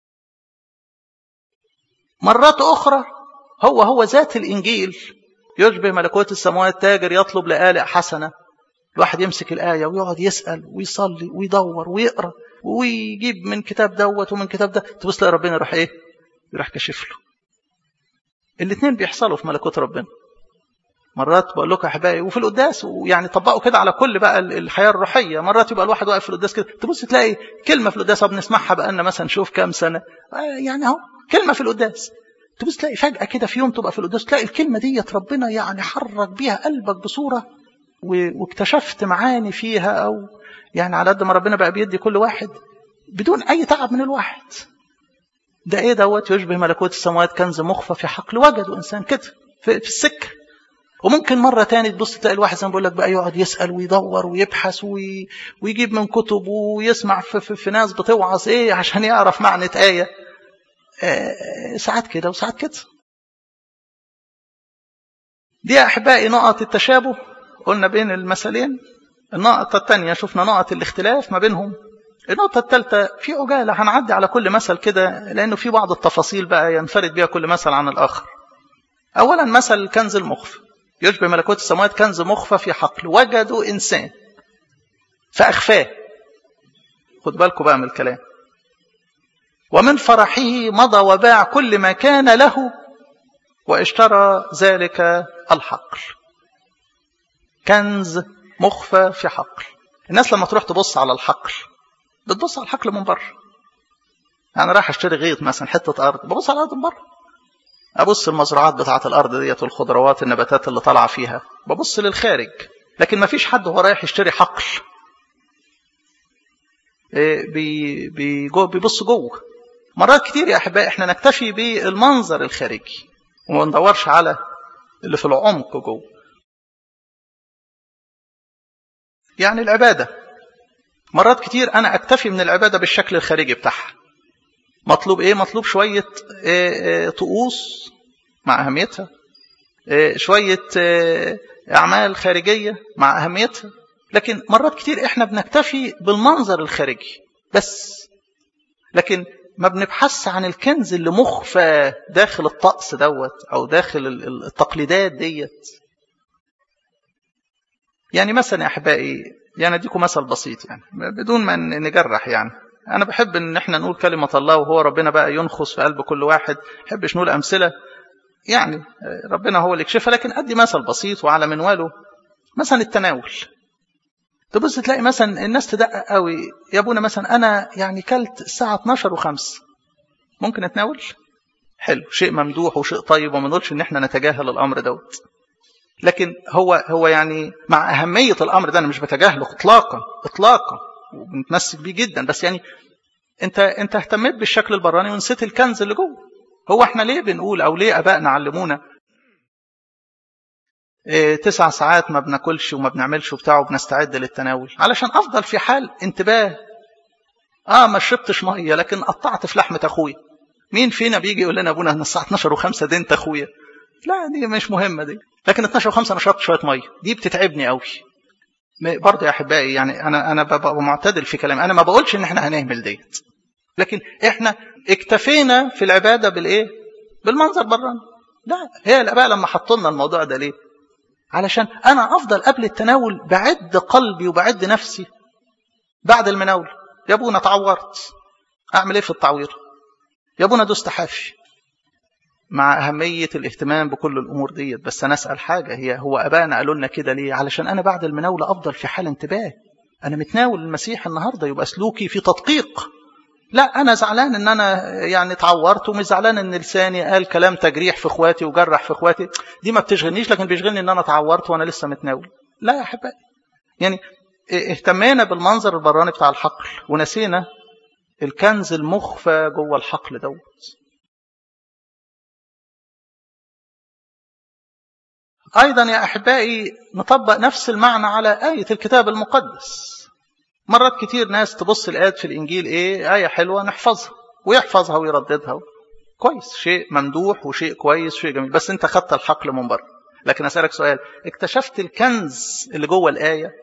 مرات أخرى هو هو ذات الإنجيل يشبه ملكوت السماوات تاجر يطلب لآلئ حسنة الواحد يمسك الآية ويقعد يسأل ويصلي ويدور ويقرأ ويجيب من كتاب دوت ومن كتاب ده تبص تلاقي ربنا يروح إيه؟ يروح كشف له. الاثنين بيحصلوا في ملكوت ربنا. مرات بقول لكم يا احبائي وفي القداس ويعني طبقوا كده على كل بقى الحياه الروحيه مرات يبقى الواحد واقف في القداس كده تبص تلاقي كلمه في القداس بنسمعها بقى لنا مثلا شوف كام سنه يعني اهو كلمه في القداس تبص تلاقي فجاه كده في يوم تبقى في القداس تلاقي الكلمه ديت ربنا يعني حرك بيها قلبك بصوره واكتشفت معاني فيها او يعني على قد ما ربنا بقى بيدي كل واحد بدون اي تعب من الواحد ده ايه دوت يشبه ملكوت السماوات كنز مخفى في حقل وجدوا انسان كده في, في السكه وممكن مرة تاني تبص تلاقي الواحد زي ما بقول لك بقى يقعد يسأل ويدور ويبحث وي... ويجيب من كتب ويسمع في, في, في ناس بتوعظ ايه عشان يعرف معنى آية آه ساعات كده وساعات كده دي يا أحبائي نقط التشابه قلنا بين المثلين النقطة الثانية شفنا نقط الاختلاف ما بينهم النقطة الثالثة في عجالة هنعدي على كل مثل كده لأنه في بعض التفاصيل بقى ينفرد بها كل مثل عن الآخر أولا مثل الكنز المخفى يشبه ملكوت السماوات كنز مخفى في حقل وجدوا إنسان فأخفاه خد بالكم بقى من الكلام ومن فرحه مضى وباع كل ما كان له واشترى ذلك الحقل كنز مخفى في حقل الناس لما تروح تبص على الحقل بتبص على الحقل من بره انا رايح اشتري غيط مثلا حته ارض ببص على الارض من بره ابص المزروعات بتاعه الارض ديت والخضروات النباتات اللي طالعه فيها ببص للخارج لكن ما فيش حد وهو رايح يشتري حقل بي بي جو بيبص جوه مرات كتير يا احبائي احنا نكتفي بالمنظر الخارجي وما ندورش على اللي في العمق جوه يعني العباده مرات كتير انا اكتفي من العباده بالشكل الخارجي بتاعها مطلوب ايه مطلوب شويه طقوس مع اهميتها شويه اعمال خارجيه مع اهميتها لكن مرات كتير احنا بنكتفي بالمنظر الخارجي بس لكن ما بنبحث عن الكنز اللي مخفى داخل الطقس دوت او داخل التقليدات ديت يعني مثلا يا احبائي يعني اديكم مثل بسيط يعني بدون ما نجرح يعني انا بحب ان احنا نقول كلمه الله وهو ربنا بقى ينخص في قلب كل واحد بحبش نقول امثله يعني ربنا هو اللي يكشفها لكن ادي مثل بسيط وعلى منواله مثلا التناول تبص تلاقي مثلا الناس تدقق قوي يا ابونا مثلا انا يعني كلت الساعه 12 و5 ممكن اتناول حلو شيء ممدوح وشيء طيب وما نقولش ان احنا نتجاهل الامر دوت لكن هو هو يعني مع اهميه الامر ده انا مش بتجاهله اطلاقا اطلاقا وبنتمسك بيه جدا بس يعني انت انت اهتميت بالشكل البراني ونسيت الكنز اللي جوه هو احنا ليه بنقول او ليه ابائنا علمونا اه تسع ساعات ما بناكلش وما بنعملش وبتاع وبنستعد للتناول علشان افضل في حال انتباه اه ما شربتش ميه لكن قطعت في لحمه اخويا مين فينا بيجي يقول لنا ابونا ان الساعه 12 و5 دي انت اخويا لا دي مش مهمه دي لكن 12 و5 انا شربت شويه ميه دي بتتعبني قوي برضه يا احبائي يعني انا انا ببقى معتدل في كلامي انا ما بقولش ان احنا هنهمل ديت لكن احنا اكتفينا في العباده بالايه بالمنظر براني لا هي الاباء لما حطوا لنا الموضوع ده ليه علشان انا افضل قبل التناول بعد قلبي وبعد نفسي بعد المناول يا ابونا اتعورت اعمل ايه في التعوير يا ابونا دوست حافي مع أهمية الاهتمام بكل الأمور ديت بس أنا أسأل حاجة هي هو أبانا قالوا لنا كده ليه علشان أنا بعد المناولة أفضل في حال انتباه أنا متناول المسيح النهاردة يبقى سلوكي في تدقيق لا أنا زعلان إن أنا يعني اتعورت ومش زعلان إن لساني قال كلام تجريح في إخواتي وجرح في إخواتي دي ما بتشغلنيش لكن بيشغلني إن أنا اتعورت وأنا لسه متناول لا يا أحبائي يعني اهتمينا بالمنظر البراني بتاع الحقل ونسينا الكنز المخفى جوه الحقل دوت أيضا يا أحبائي نطبق نفس المعنى على آية الكتاب المقدس مرات كتير ناس تبص الآيات في الإنجيل إيه آية حلوة نحفظها ويحفظها ويرددها كويس شيء ممدوح وشيء كويس شيء جميل بس أنت خدت الحقل من بره لكن أسألك سؤال اكتشفت الكنز اللي جوه الآية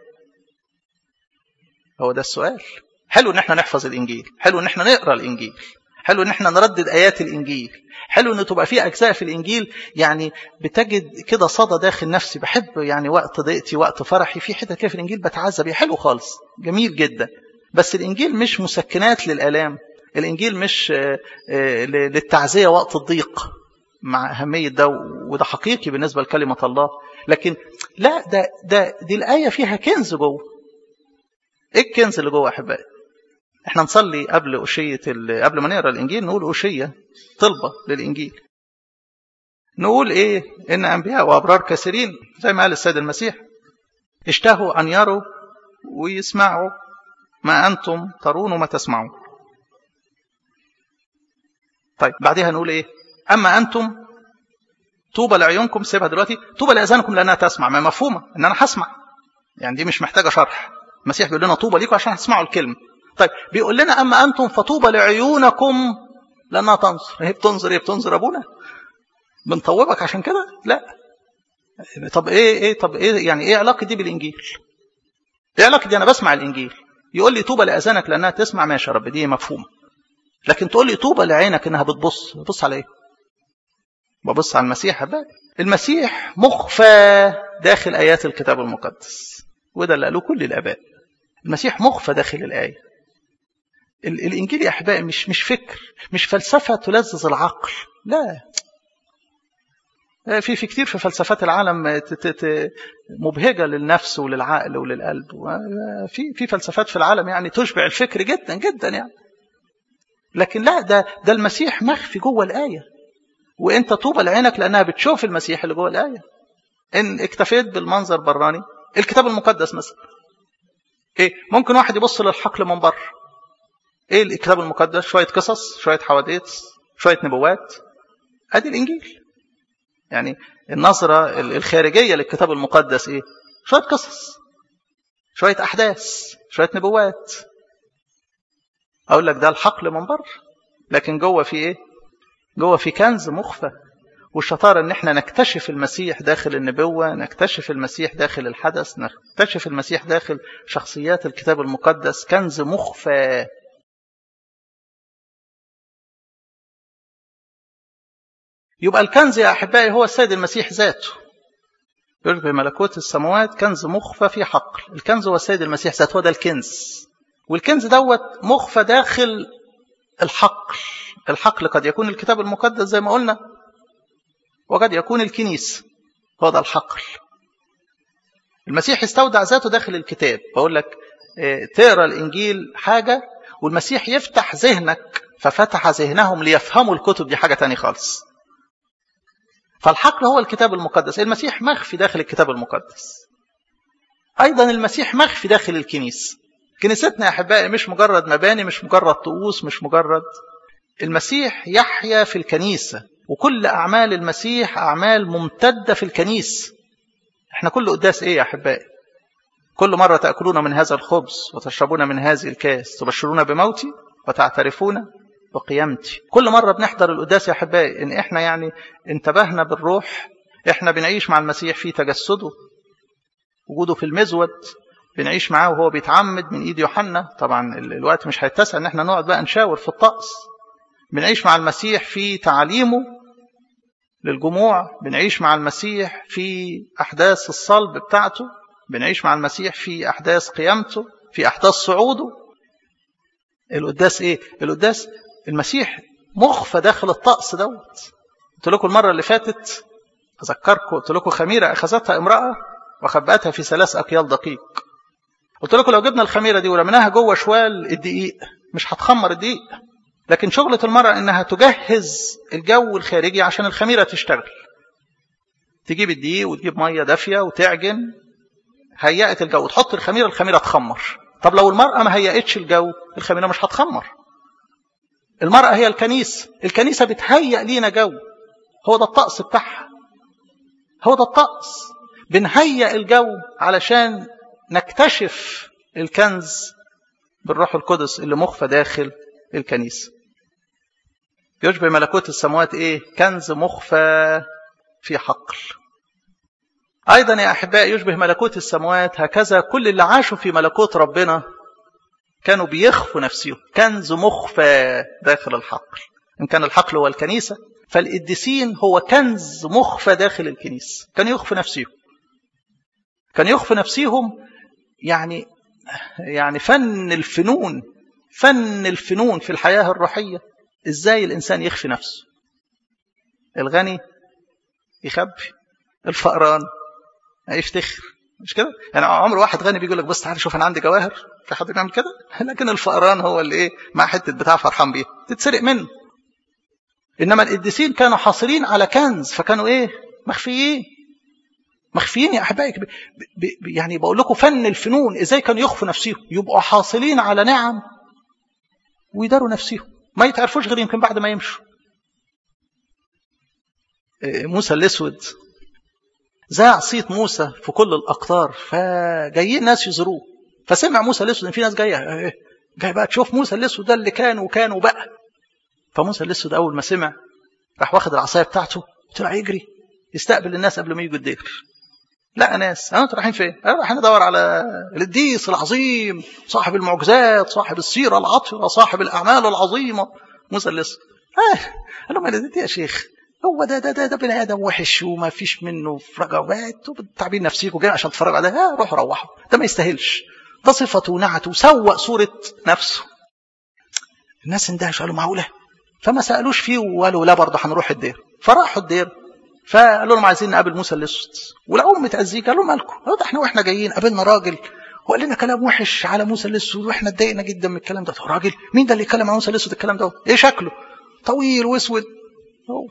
هو ده السؤال حلو ان احنا نحفظ الانجيل حلو ان احنا نقرا الانجيل حلو ان احنا نردد ايات الانجيل حلو ان تبقى في اجزاء في الانجيل يعني بتجد كده صدى داخل نفسي بحب يعني وقت ضيقتي وقت فرحي في حته كده في الانجيل بتعذب بيه حلو خالص جميل جدا بس الانجيل مش مسكنات للالام الانجيل مش للتعزيه وقت الضيق مع اهميه ده وده حقيقي بالنسبه لكلمه الله لكن لا ده ده دي الايه فيها كنز جوه ايه الكنز اللي جوه احبائي احنا نصلي قبل أشية قبل ما نقرا الإنجيل نقول أشية طلبة للإنجيل نقول إيه إن أنبياء وأبرار كثيرين زي ما قال السيد المسيح اشتهوا أن يروا ويسمعوا ما أنتم ترون وما تسمعون طيب بعدها نقول ايه اما انتم طوبى لعيونكم سيبها دلوقتي طوبى لاذانكم لانها تسمع ما مفهومه ان انا هسمع يعني دي مش محتاجه شرح المسيح بيقول لنا طوبى ليكم عشان هتسمعوا الكلمه طيب بيقول لنا اما انتم فطوبى لعيونكم لانها تنظر هي بتنظر ايه بتنظر ابونا بنطوبك عشان كده لا طب ايه ايه طب ايه يعني ايه علاقه دي بالانجيل ايه علاقه دي انا بسمع الانجيل يقول لي طوبى لاذانك لانها تسمع ماشي يا رب دي مفهومه لكن تقول لي طوبى لعينك انها بتبص بتبص على ايه ببص على المسيح بقى المسيح مخفى داخل ايات الكتاب المقدس وده اللي قالوه كل الاباء المسيح مخفى داخل الايه الانجيل يا احبائي مش مش فكر مش فلسفه تلذذ العقل لا في في كتير في فلسفات العالم مبهجه للنفس وللعقل وللقلب في في فلسفات في العالم يعني تشبع الفكر جدا جدا يعني لكن لا ده ده المسيح مخفي جوه الايه وانت طوبى لعينك لانها بتشوف المسيح اللي جوه الايه ان اكتفيت بالمنظر براني الكتاب المقدس مثلا ايه ممكن واحد يبص للحقل من بره ايه الكتاب المقدس شويه قصص شويه حواديت شويه نبوات ادي الانجيل يعني النظرة الخارجية للكتاب المقدس إيه؟ شوية قصص شوية أحداث شوية نبوات أقول لك ده الحقل من بره لكن جوه في إيه؟ جوه في كنز مخفى والشطارة إن إحنا نكتشف المسيح داخل النبوة نكتشف المسيح داخل الحدث نكتشف المسيح داخل شخصيات الكتاب المقدس كنز مخفى يبقى الكنز يا أحبائي هو السيد المسيح ذاته يقول في ملكوت السماوات كنز مخفى في حقل الكنز هو السيد المسيح ذاته هو ده الكنز والكنز دوت مخفى داخل الحقل الحقل قد يكون الكتاب المقدس زي ما قلنا وقد يكون الكنيسة هو ده الحقل المسيح استودع ذاته داخل الكتاب بقول لك تقرا الانجيل حاجه والمسيح يفتح ذهنك ففتح ذهنهم ليفهموا الكتب دي حاجه تانية خالص فالحقل هو الكتاب المقدس المسيح مخفي داخل الكتاب المقدس أيضا المسيح مخفي داخل الكنيسة كنيستنا يا أحبائي مش مجرد مباني مش مجرد طقوس مش مجرد المسيح يحيا في الكنيسة وكل أعمال المسيح أعمال ممتدة في الكنيسة احنا كل قداس ايه يا أحبائي كل مرة تأكلون من هذا الخبز وتشربون من هذه الكاس تبشرون بموتي وتعترفون بقيامتي كل مرة بنحضر القداس يا أحبائي إن إحنا يعني انتبهنا بالروح إحنا بنعيش مع المسيح في تجسده وجوده في المزود بنعيش معاه وهو بيتعمد من إيد يوحنا طبعا الوقت مش هيتسع إن إحنا نقعد بقى نشاور في الطقس بنعيش مع المسيح في تعاليمه للجموع بنعيش مع المسيح في أحداث الصلب بتاعته بنعيش مع المسيح في أحداث قيامته في أحداث صعوده القداس إيه؟ القداس المسيح مخفى داخل الطقس دوت قلت لكم المرة اللي فاتت أذكركم قلت لكم خميرة أخذتها امرأة وخبأتها في ثلاث أكيال دقيق قلت لكم لو جبنا الخميرة دي ورميناها جوه شوال الدقيق مش هتخمر الدقيق لكن شغلة المرأة إنها تجهز الجو الخارجي عشان الخميرة تشتغل تجيب الدقيق وتجيب مية دافية وتعجن هيأت الجو تحط الخميرة الخميرة تخمر طب لو المرأة ما هيأتش الجو الخميرة مش هتخمر المرأة هي الكنيسة الكنيسة بتهيأ لينا جو هو ده الطقس بتاعها هو ده الطقس بنهيأ الجو علشان نكتشف الكنز بالروح القدس اللي مخفى داخل الكنيسة يشبه ملكوت السماوات ايه كنز مخفى في حقل ايضا يا احبائي يشبه ملكوت السماوات هكذا كل اللي عاشوا في ملكوت ربنا كانوا بيخفوا نفسهم كنز مخفى داخل الحقل إن كان الحقل هو الكنيسة فالقديسين هو كنز مخفى داخل الكنيسة كان يخفوا نفسهم كان يخفوا نفسهم يعني يعني فن الفنون فن الفنون في الحياة الروحية ازاي الإنسان يخفي نفسه الغني يخبي الفقران يفتخر مش كده يعني عمر واحد غني بيقول لك بص تعالى شوف انا عندي جواهر في حد بيعمل كده لكن الفقران هو اللي ايه مع حته بتاع فرحان بيها تتسرق منه انما القديسين كانوا حاصرين على كنز فكانوا ايه مخفيين مخفيين يا احبائي يعني بقول لكم فن الفنون ازاي كانوا يخفوا نفسهم يبقوا حاصلين على نعم ويداروا نفسهم ما يتعرفوش غير يمكن بعد ما يمشوا موسى الاسود ذاع صيت موسى في كل الاقطار فجايين ناس يزوروه فسمع موسى الاسود ان في ناس جايه جاي بقى تشوف موسى الاسود ده اللي كان وكان وبقى فموسى الاسود اول ما سمع راح واخد العصايه بتاعته طلع يجري يستقبل الناس قبل ما يجوا الدير لا ناس انا انتوا رايحين فين؟ انا رايحين ندور على القديس العظيم صاحب المعجزات صاحب السيره العطره صاحب الاعمال العظيمه موسى الاسود آه. قال لهم انا يا شيخ هو ده ده ده, ده بني ادم وحش وما فيش منه في رجوات وتعبين نفسيكم جاي عشان تتفرجوا عليه آه روحوا روحوا ده ما يستاهلش ده صفته ونعته وسوق صوره نفسه الناس اندهشوا قالوا معقوله فما سالوش فيه وقالوا لا برضه هنروح الدير فراحوا الدير فقالوا لهم عايزين نقابل موسى الاسود ولقوهم متأذيين قالوا مالكم ده احنا واحنا جايين قابلنا راجل وقال لنا كلام وحش على موسى الاسود واحنا اتضايقنا جدا من الكلام ده راجل مين ده اللي يتكلم عن موسى الاسود الكلام ده ايه شكله طويل واسود هو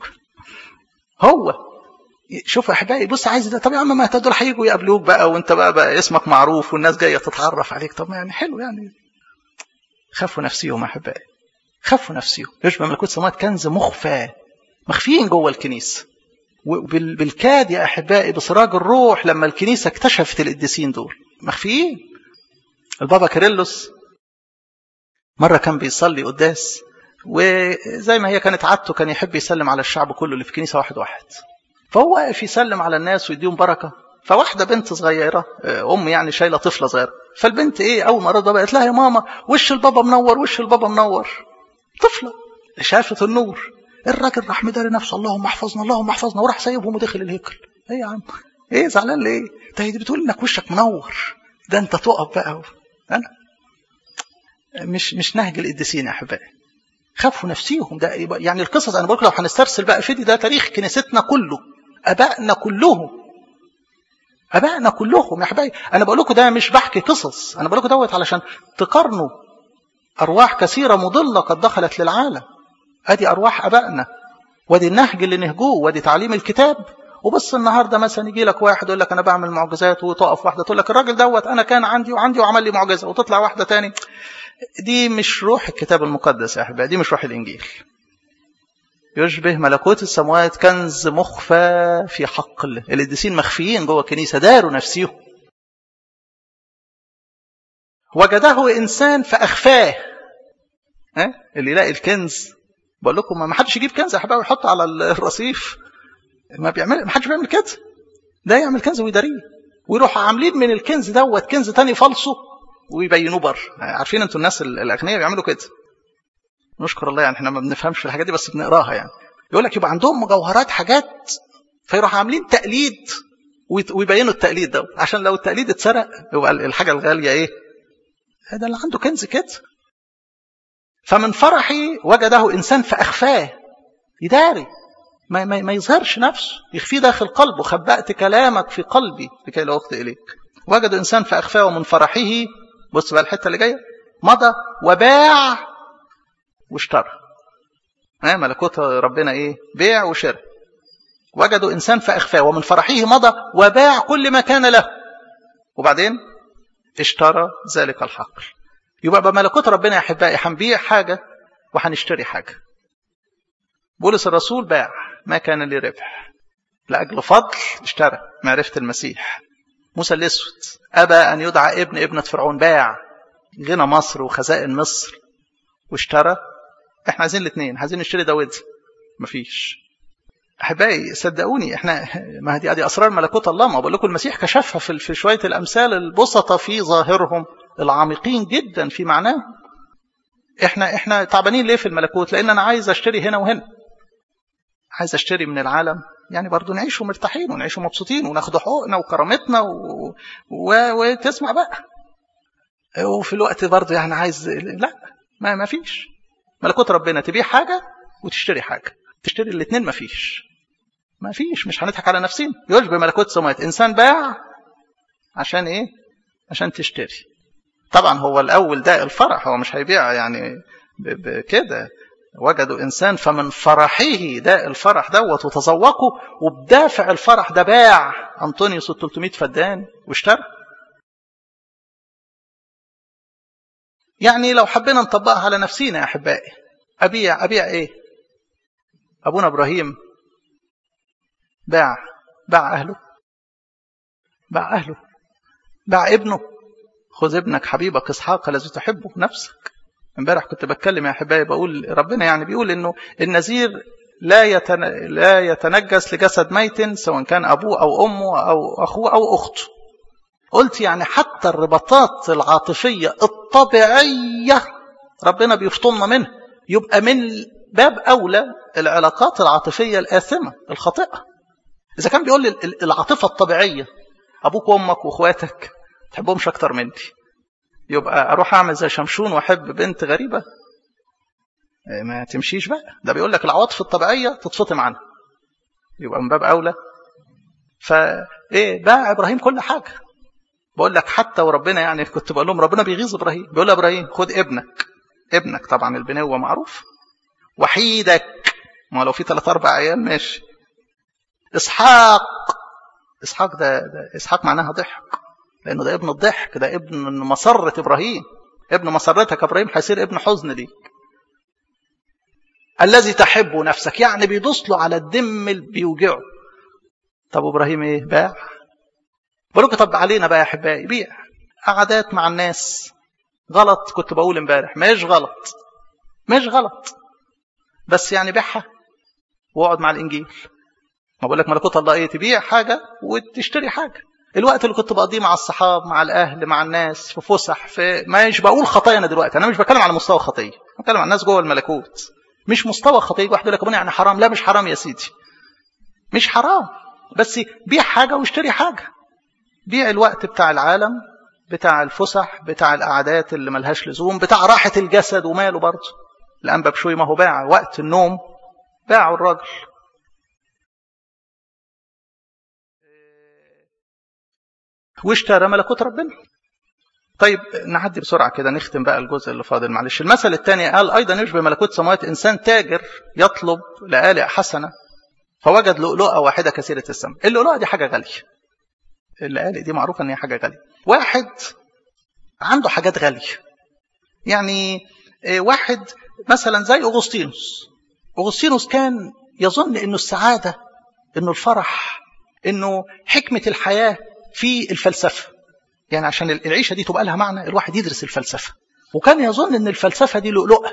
هو شوف يا احبائي بص عايز ده طب يا عم ما دول هيجوا يقابلوك بقى وانت بقى, بقى اسمك معروف والناس جايه تتعرف عليك طب يعني حلو يعني خافوا نفسيهم يا احبائي خافوا نفسيهم يشبه ملكوت السماوات كنز مخفى مخفيين جوه الكنيسه وبالكاد يا احبائي بسراج الروح لما الكنيسه اكتشفت القديسين دول مخفيين البابا كيرلس مره كان بيصلي قداس وزي ما هي كانت عادته كان يحب يسلم على الشعب كله اللي في كنيسه واحد واحد فهو واقف يسلم على الناس ويديهم بركه فواحده بنت صغيره ام يعني شايله طفله صغيره فالبنت ايه اول ما رد قالت لها يا ماما وش البابا منور وش البابا منور طفله شافت النور الراجل راح مداري نفسه اللهم احفظنا اللهم احفظنا وراح سايبهم ودخل الهيكل ايه يا عم ايه زعلان ليه ده دي بتقول انك وشك منور ده انت تقف بقى انا مش مش نهج القديسين يا احبائي خافوا نفسيهم ده يعني القصص انا بقول لو هنسترسل بقى فيدي ده تاريخ كنيستنا كله ابائنا كلهم ابائنا كلهم يا احبائي انا بقول لكم ده مش بحكي قصص انا بقول لكم دوت علشان تقارنوا ارواح كثيره مضله قد دخلت للعالم ادي ارواح ابائنا وادي النهج اللي نهجوه وادي تعليم الكتاب وبص النهارده مثلا يجي لك واحد يقول لك انا بعمل معجزات وتقف واحده تقول لك الراجل دوت انا كان عندي وعندي وعمل لي معجزه وتطلع واحده تاني دي مش روح الكتاب المقدس يا احبائي دي مش روح الانجيل يشبه ملكوت السماوات كنز مخفى في حق الله القديسين مخفيين جوه الكنيسه داروا نفسيهم وجده انسان فاخفاه ها اللي يلاقي الكنز بقول لكم ما حدش يجيب كنز يا حبايبي ويحطه على الرصيف ما بيعمل ما حدش بيعمل كده ده يعمل كنز ويداريه ويروحوا عاملين من الكنز دوت كنز تاني فالصو ويبينوه بره عارفين انتوا الناس الاغنياء بيعملوا كده نشكر الله يعني احنا ما بنفهمش في الحاجات دي بس بنقراها يعني يقول لك يبقى عندهم مجوهرات حاجات فيروحوا عاملين تقليد ويبينوا التقليد ده عشان لو التقليد اتسرق يبقى الحاجه الغاليه ايه ده اللي عنده كنز كده فمن فرحي وجده انسان فاخفاه يداري ما, ما, ما يظهرش نفسه يخفيه داخل قلبه خبأت كلامك في قلبي لكي لا أخطئ إليك وجد إنسان فأخفاه ومن فرحه بص بقى الحتة اللي جاية مضى وباع واشترى ها ملكوت ربنا ايه بيع وشراء وجدوا انسان فاخفاه ومن فرحه مضى وباع كل ما كان له وبعدين اشترى ذلك الحقل يبقى بملكوت ربنا يا احبائي هنبيع حاجه وهنشتري حاجه بولس الرسول باع ما كان لي ربح لاجل فضل اشترى معرفه المسيح موسى الاسود ابى ان يدعى ابن ابنه فرعون باع غنى مصر وخزائن مصر واشترى احنا عايزين الاثنين عايزين نشتري داود مفيش احبائي صدقوني احنا ما دي ادي اسرار ملكوت الله ما بقول لكم المسيح كشفها في في شويه الامثال البسطه في ظاهرهم العميقين جدا في معناهم احنا احنا تعبانين ليه في الملكوت لان انا عايز اشتري هنا وهنا عايز اشتري من العالم يعني برضو نعيش مرتاحين ونعيش مبسوطين وناخد حقوقنا وكرامتنا و... و... وتسمع بقى وفي الوقت برضو يعني عايز لا ما ما فيش ملكوت ربنا تبيع حاجه وتشتري حاجه تشتري الاثنين ما فيش ما فيش مش هنضحك على نفسنا يشبه ملكوت السماوات انسان باع عشان ايه عشان تشتري طبعا هو الاول ده الفرح هو مش هيبيع يعني بكده وجدوا انسان فمن فرحه ده الفرح دوت وتذوقوا وبدافع الفرح ده باع انطونيوس 300 فدان واشترى يعني لو حبينا نطبقها على نفسينا يا احبائي ابيع ابيع ايه ابونا ابراهيم باع باع أهله باع أهله باع ابنه خذ ابنك حبيبك إسحاق الذي تحبه نفسك امبارح كنت بتكلم يا أحبائي بقول ربنا يعني بيقول إنه النذير لا يتن... لا يتنجس لجسد ميت سواء كان أبوه أو أمه أو أخوه أو أخته قلت يعني حتى الرباطات العاطفية الطبيعية ربنا بيفطمنا منها يبقى من باب أولى العلاقات العاطفية الآثمة الخاطئة إذا كان بيقول لي العاطفة الطبيعية أبوك وأمك وأخواتك تحبهمش أكتر مني يبقى أروح أعمل زي شمشون وأحب بنت غريبة ما تمشيش بقى ده بيقول لك العواطف الطبيعية تتفطم عنها يبقى من باب أولى فإيه باع إبراهيم كل حاجة بقول لك حتى وربنا يعني كنت بقول لهم ربنا بيغيظ إبراهيم بيقول له إبراهيم خد ابنك ابنك طبعا البنوة معروف وحيدك ما لو في ثلاث أربع عيال ماشي إسحاق إسحاق ده, ده إسحاق معناها ضحك لأنه ده ابن الضحك ده ابن مسرة إبراهيم ابن مسرتك إبراهيم هيصير ابن حزن ليك الذي تحب نفسك يعني بيدوس له على الدم اللي بيوجعه طب إبراهيم إيه باع بقول طب علينا بقى يا أحبائي بيع قعدات مع الناس غلط كنت بقول امبارح مش غلط مش غلط بس يعني بيعها واقعد مع الإنجيل ما بقول لك ملكوت الله ايه تبيع حاجه وتشتري حاجه الوقت اللي كنت بقضيه مع الصحاب مع الاهل مع الناس في فسح في مش بقول خطايا انا دلوقتي انا مش بتكلم على مستوى خطيه بتكلم عن الناس جوه الملكوت مش مستوى خطيه واحد يقول لك يعني حرام لا مش حرام يا سيدي مش حرام بس بيع حاجه واشتري حاجه بيع الوقت بتاع العالم بتاع الفسح بتاع القعدات اللي ملهاش لزوم بتاع راحه الجسد وماله برضه الانبا بشوي ما هو باع وقت النوم باعوا الراجل واشترى ملكوت ربنا طيب نعدي بسرعة كده نختم بقى الجزء اللي فاضل معلش المثل الثاني قال أيضا يشبه ملكوت سماوات إنسان تاجر يطلب لآلئ حسنة فوجد لؤلؤة واحدة كثيرة الثمن اللؤلؤة دي حاجة غالية اللآلئ دي معروفة إن هي حاجة غالية واحد عنده حاجات غالية يعني واحد مثلا زي أغسطينوس أغسطينوس كان يظن إنه السعادة إنه الفرح إنه حكمة الحياة في الفلسفة يعني عشان العيشة دي تبقى لها معنى الواحد يدرس الفلسفة وكان يظن ان الفلسفة دي لؤلؤة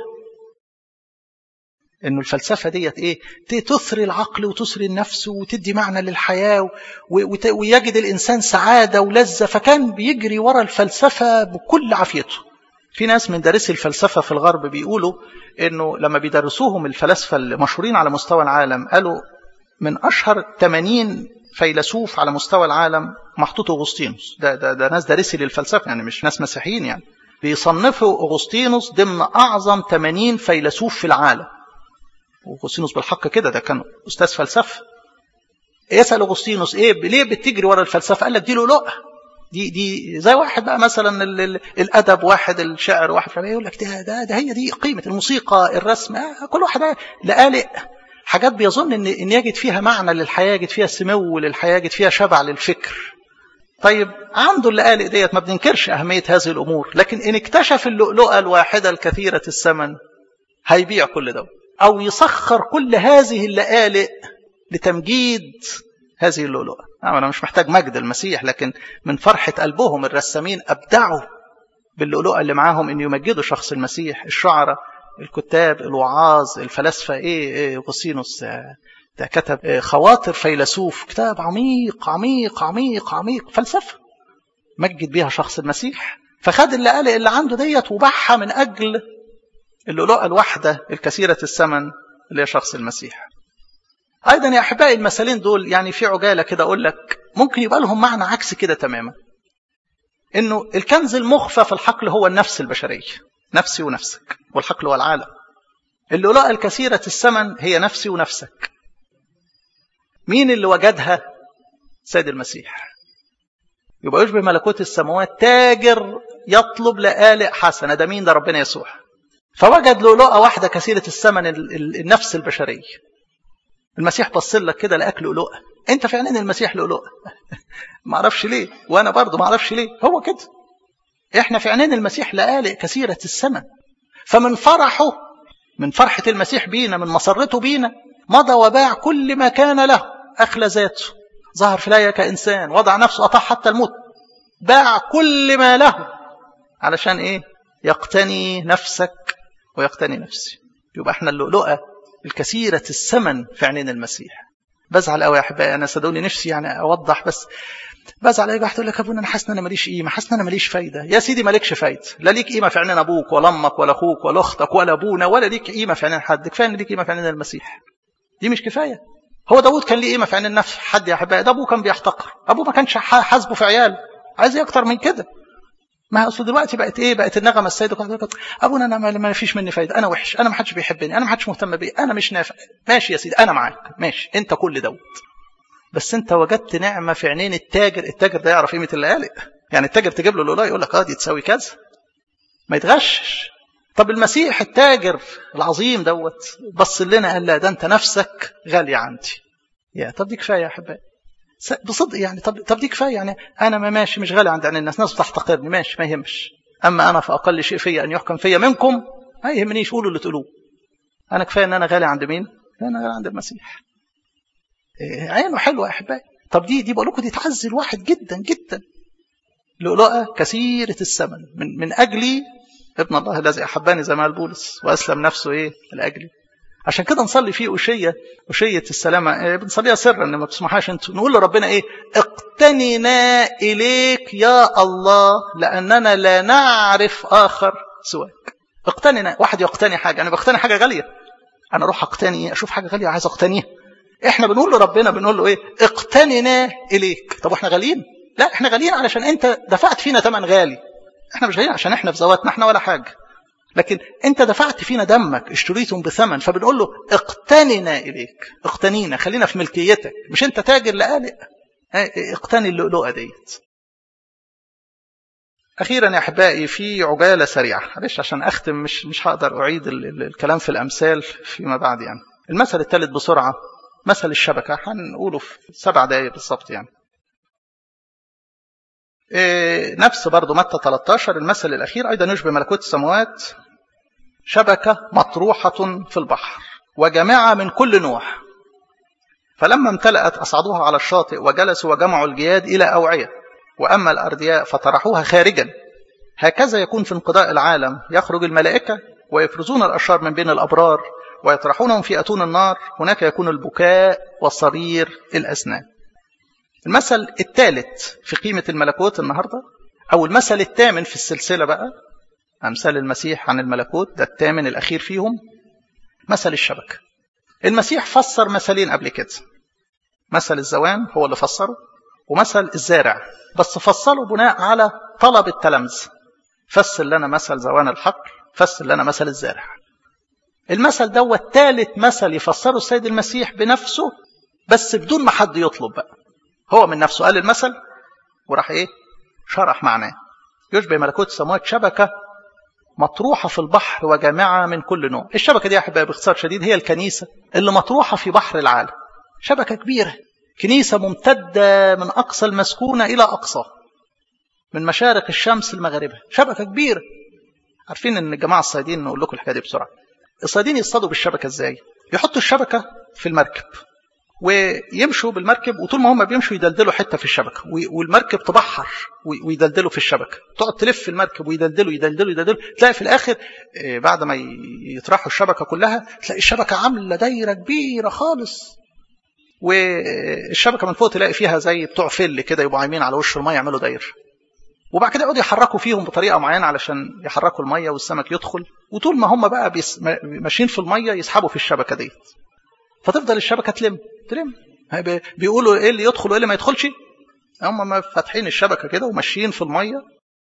انه الفلسفة ديت ايه تثري العقل وتثري النفس وتدي معنى للحياة ويجد الانسان سعادة ولذة فكان بيجري ورا الفلسفة بكل عافيته في ناس من دارسي الفلسفة في الغرب بيقولوا انه لما بيدرسوهم الفلاسفة المشهورين على مستوى العالم قالوا من اشهر 80 فيلسوف على مستوى العالم محطوط أغسطينوس ده, ده, ده ناس دارسي للفلسفة يعني مش ناس مسيحيين يعني بيصنفوا أغسطينوس ضمن أعظم 80 فيلسوف في العالم أغسطينوس بالحق كده ده كان أستاذ فلسفة يسأل أغسطينوس إيه ليه بتجري ورا الفلسفة قال لك دي لؤلؤة دي دي زي واحد بقى مثلا ال ال الادب واحد الشعر واحد يقول لك ده, ده ده هي دي قيمه الموسيقى الرسم كل واحد لآلئ حاجات بيظن ان ان يجد فيها معنى للحياه يجد فيها سمو للحياه يجد فيها شبع للفكر طيب عنده اللآلئ ديت ما بننكرش اهميه هذه الامور لكن ان اكتشف اللؤلؤه الواحده الكثيره الثمن هيبيع كل ده او يسخر كل هذه اللآلئ لتمجيد هذه اللؤلؤه انا مش محتاج مجد المسيح لكن من فرحه قلبهم الرسامين ابدعوا باللؤلؤه اللي معاهم ان يمجدوا شخص المسيح الشعراء الكتاب الوعاظ الفلاسفة إيه, إيه غسينوس ده كتب خواطر فيلسوف كتاب عميق عميق عميق عميق فلسفة مجد بيها شخص المسيح فخد اللآلئ اللي عنده ديت وباعها من أجل اللؤلؤة الواحدة الكثيرة الثمن اللي هي شخص المسيح أيضا يا أحبائي المثالين دول يعني في عجالة كده أقول لك ممكن يبقى لهم معنى عكس كده تماما إنه الكنز المخفى في الحقل هو النفس البشرية نفسي ونفسك والحقل هو العالم اللؤلؤة الكثيرة الثمن هي نفسي ونفسك مين اللي وجدها سيد المسيح يبقى يشبه ملكوت السماوات تاجر يطلب لآلئ حسنة ده مين ده ربنا يسوع فوجد لؤلؤة واحدة كثيرة الثمن النفس البشرية المسيح بص لك كده لقاك لؤلؤة انت في عينين المسيح لؤلؤة ما اعرفش ليه وانا برضه ما اعرفش ليه هو كده احنا في عينين المسيح لآلئ كثيرة الثمن فمن فرحه من فرحة المسيح بينا من مسرته بينا مضى وباع كل ما كان له أخلى ذاته ظهر في الآية كإنسان وضع نفسه أطاع حتى الموت باع كل ما له علشان إيه يقتني نفسك ويقتني نفسي يبقى احنا اللؤلؤة الكثيرة الثمن في عينين المسيح بزعل قوي يا احبائي انا صدقوني نفسي يعني اوضح بس بزعل اي واحد يقول لك ابونا انا حاسس ان انا ماليش قيمه حاسس ان انا ماليش فايده يا سيدي مالكش فايده لا ليك قيمه في عينين ابوك ولا امك ولا اخوك ولا اختك ولا ابونا ولا ليك قيمه في عينين حد كفايه ان ليك قيمه في عينين المسيح دي مش كفايه هو داود كان ليه قيمه في عين النفس حد يا احبائي ده ابوه كان بيحتقر ابوه ما كانش حاسبه في عياله عايز ايه اكتر من كده ما اصل دلوقتي بقت ايه بقت النغمه السيده ابونا انا ما فيش مني فايده انا وحش انا ما حدش بيحبني انا ما حدش مهتم بي انا مش نافع ماشي يا سيدي انا معاك ماشي انت كل دوت بس انت وجدت نعمه في عينين التاجر التاجر ده يعرف قيمه الليالق يعني التاجر تجيب له الاولى يقول لك اه دي تساوي كذا ما يتغشش طب المسيح التاجر العظيم دوت بص لنا قال لا ده انت نفسك غاليه عندي يا طب دي كفايه يا احبائي بصدق يعني طب طب دي كفايه يعني انا ما ماشي مش غالي عند الناس ناس بتحتقرني ماشي ما يهمش اما انا فاقل شيء فيا ان يحكم فيا منكم ما يهمنيش قولوا اللي تقولوه انا كفايه ان انا غالي عند مين انا غالي عند المسيح إيه عينه حلوه يا احبائي طب دي دي بقول لكم دي تعزي الواحد جدا جدا لؤلؤه كثيره الثمن من من اجلي ابن الله الذي احبني زي ما قال بولس واسلم نفسه ايه لاجلي عشان كده نصلي فيه أشية أشية السلامة إيه بنصليها سرا إن ما بتسمحهاش انتوا نقول لربنا إيه اقتننا إليك يا الله لأننا لا نعرف آخر سواك اقتننا واحد يقتني حاجة أنا بقتني حاجة غالية أنا أروح أقتني أشوف حاجة غالية عايز أقتنيها إحنا بنقول لربنا بنقول له إيه اقتننا إليك طب إحنا غاليين لا إحنا غاليين علشان أنت دفعت فينا ثمن غالي إحنا مش غاليين عشان إحنا في ذواتنا إحنا ولا حاجة لكن انت دفعت فينا دمك اشتريتهم بثمن فبنقول له اقتننا اليك اقتنينا خلينا في ملكيتك مش انت تاجر لقالق اقتني اللؤلؤه ديت اخيرا يا احبائي في عجاله سريعه معلش عشان اختم مش مش هقدر اعيد ال ال الكلام في الامثال فيما بعد يعني المثل الثالث بسرعه مثل الشبكه هنقوله في سبع دقائق بالظبط يعني إيه نفس برضه متى 13 المثل الاخير ايضا يشبه ملكوت السماوات شبكة مطروحة في البحر وجماعة من كل نوع فلما امتلأت أصعدوها على الشاطئ وجلسوا وجمعوا الجياد إلى أوعية وأما الأردياء فطرحوها خارجا هكذا يكون في انقضاء العالم يخرج الملائكة ويفرزون الأشرار من بين الأبرار ويطرحونهم في أتون النار هناك يكون البكاء والصرير الأسنان المثل الثالث في قيمة الملكوت النهاردة أو المثل الثامن في السلسلة بقى أمثال المسيح عن الملكوت ده الثامن الأخير فيهم مثل الشبكة المسيح فسر مثلين قبل كده مثل الزوان هو اللي فسره ومثل الزارع بس فصله بناء على طلب التلامذة فسر لنا مثل زوان الحقل فسر لنا مثل الزارع المثل ده هو الثالث مثل يفسره السيد المسيح بنفسه بس بدون ما حد يطلب بقى هو من نفسه قال المثل وراح ايه شرح معناه يشبه ملكوت السماوات شبكة مطروحة في البحر وجامعة من كل نوع الشبكة دي يا أحبائي باختصار شديد هي الكنيسة اللي مطروحة في بحر العالم شبكة كبيرة كنيسة ممتدة من أقصى المسكونة إلى أقصى من مشارق الشمس لمغاربها شبكة كبيرة عارفين ان الجماعة الصيادين نقول لكم الحكاية دي بسرعة الصيادين يصطادوا بالشبكة ازاي يحطوا الشبكة في المركب ويمشوا بالمركب وطول ما هم بيمشوا يدلدلوا حته في الشبكه والمركب تبحر ويدلدلوا في الشبكه تقعد تلف المركب ويدلدلوا يدلدلوا يدلدلوا تلاقي في الاخر بعد ما يطرحوا الشبكه كلها تلاقي الشبكه عامله دايره كبيره خالص والشبكه من فوق تلاقي فيها زي بتوع فل كده يبقوا عايمين على وش الميه يعملوا داير وبعد كده يقعدوا يحركوا فيهم بطريقه معينه علشان يحركوا الميه والسمك يدخل وطول ما هم بقى بيس... ماشيين في الميه يسحبوا في الشبكه ديت فتفضل الشبكه تلم تلم بيقولوا ايه اللي يدخل وايه اللي ما يدخلش هم ما فاتحين الشبكه كده وماشيين في الميه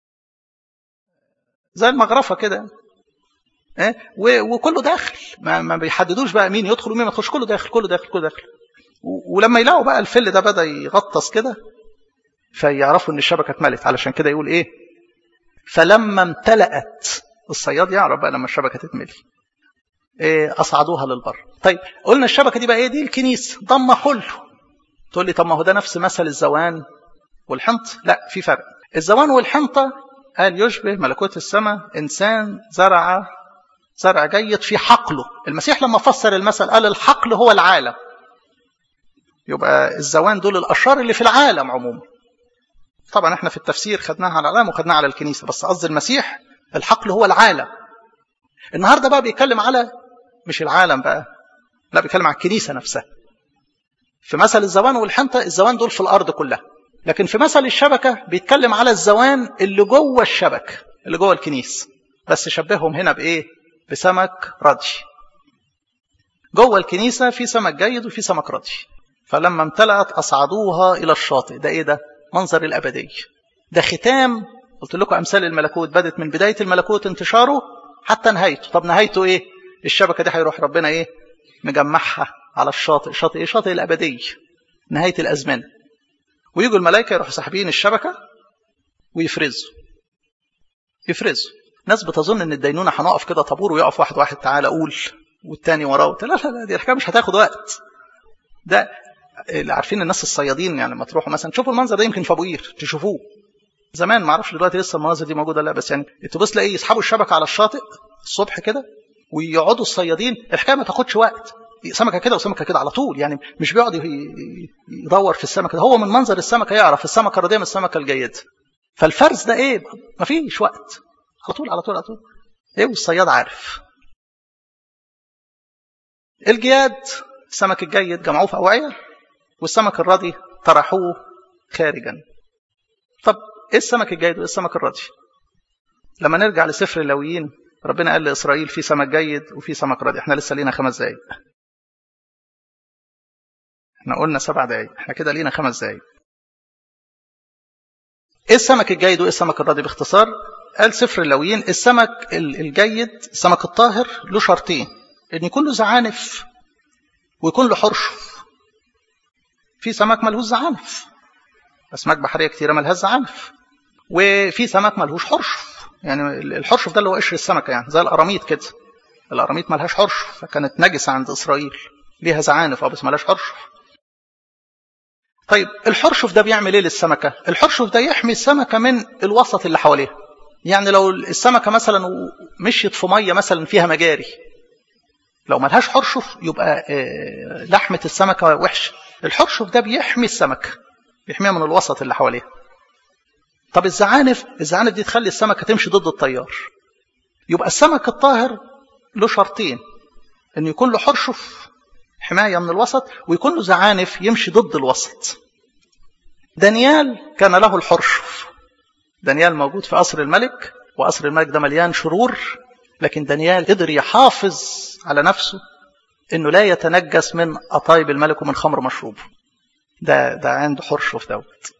زي المغرفه كده ايه وكله داخل ما, ما بيحددوش بقى مين يدخل ومين ما يدخلش كله داخل كله داخل كله داخل ولما يلاقوا بقى الفل ده بدا يغطس كده فيعرفوا ان الشبكه اتملت علشان كده يقول ايه فلما امتلأت الصياد يعرف بقى لما الشبكه تتملي أصعدوها للبر طيب قلنا الشبكة دي بقى ايه دي الكنيسة ضم كله تقول لي طب ما هو ده نفس مثل الزوان والحنط لا في فرق الزوان والحنطة قال يشبه ملكوت السماء إنسان زرع زرع جيد في حقله المسيح لما فسر المثل قال الحقل هو العالم يبقى الزوان دول الاشرار اللي في العالم عموما طبعا احنا في التفسير خدناها على العالم وخدناها على الكنيسه بس قصد المسيح الحقل هو العالم النهارده بقى بيتكلم على مش العالم بقى لا بيتكلم على الكنيسه نفسها في مثل الزوان والحنطه الزوان دول في الارض كلها لكن في مثل الشبكه بيتكلم على الزوان اللي جوه الشبكه اللي جوه الكنيسه بس شبههم هنا بايه بسمك ردي جوه الكنيسه في سمك جيد وفي سمك ردي فلما امتلأت اصعدوها الى الشاطئ ده ايه ده منظر الابديه ده ختام قلت لكم امثال الملكوت بدت من بدايه الملكوت انتشاره حتى نهايته طب نهايته ايه الشبكه دي هيروح ربنا ايه مجمعها على الشاطئ شاطئ ايه شاطئ الابديه نهايه الازمنه ويجوا الملائكه يروحوا ساحبين الشبكه ويفرزوا يفرزوا ناس بتظن ان الدينونه هنقف كده طابور ويقف واحد واحد تعالى قول والتاني وراه لا لا لا دي الحكايه مش هتاخد وقت ده اللي عارفين الناس الصيادين يعني لما تروحوا مثلا تشوفوا المنظر ده يمكن في ابو قير تشوفوه زمان ما اعرفش دلوقتي لسه المناظر دي موجوده لا بس يعني تبص تلاقي يسحبوا الشبكه على الشاطئ الصبح كده ويقعدوا الصيادين الحكايه ما تاخدش وقت سمكه كده وسمكه كده على طول يعني مش بيقعد يدور في السمكه ده هو من منظر السمكه يعرف السمكه الرديه من السمكه الجيده فالفرز ده ايه ما فيش وقت على طول على طول على طول ايه والصياد عارف الجياد السمك الجيد جمعوه في اوعيه والسمك الردي طرحوه خارجا طب ايه السمك الجيد وايه السمك الردي لما نرجع لسفر اللاويين ربنا قال لاسرائيل في سمك جيد وفي سمك ردي احنا لسه لينا خمس دقايق احنا قلنا سبع دقايق احنا كده لينا خمس دقايق ايه السمك الجيد وايه السمك الردي باختصار قال سفر اللاويين السمك الجيد السمك الطاهر له شرطين ان يكون له زعانف ويكون له حرشف في سمك ملهوش زعانف اسماك بحريه كتيره ملهاش زعانف وفي سمك ملهوش حرشف يعني الحرشف ده اللي هو قشر السمكه يعني زي القراميط كده القراميط ملهاش حرشف فكانت نجسه عند اسرائيل ليها زعانف اه بس ملهاش حرشف طيب الحرشف ده بيعمل ايه للسمكه الحرشف ده يحمي السمكه من الوسط اللي حواليها يعني لو السمكه مثلا مشيت في ميه مثلا فيها مجاري لو ملهاش حرشف يبقى لحمه السمكه وحشه الحرشف ده بيحمي السمكه بيحميها من الوسط اللي حواليها طب الزعانف الزعانف دي تخلي السمكه تمشي ضد التيار يبقى السمك الطاهر له شرطين ان يكون له حرشف حمايه من الوسط ويكون له زعانف يمشي ضد الوسط دانيال كان له الحرشف دانيال موجود في قصر الملك وقصر الملك ده مليان شرور لكن دانيال قدر يحافظ على نفسه انه لا يتنجس من قطايب الملك ومن خمر مشروبه ده ده عنده حرشف دوت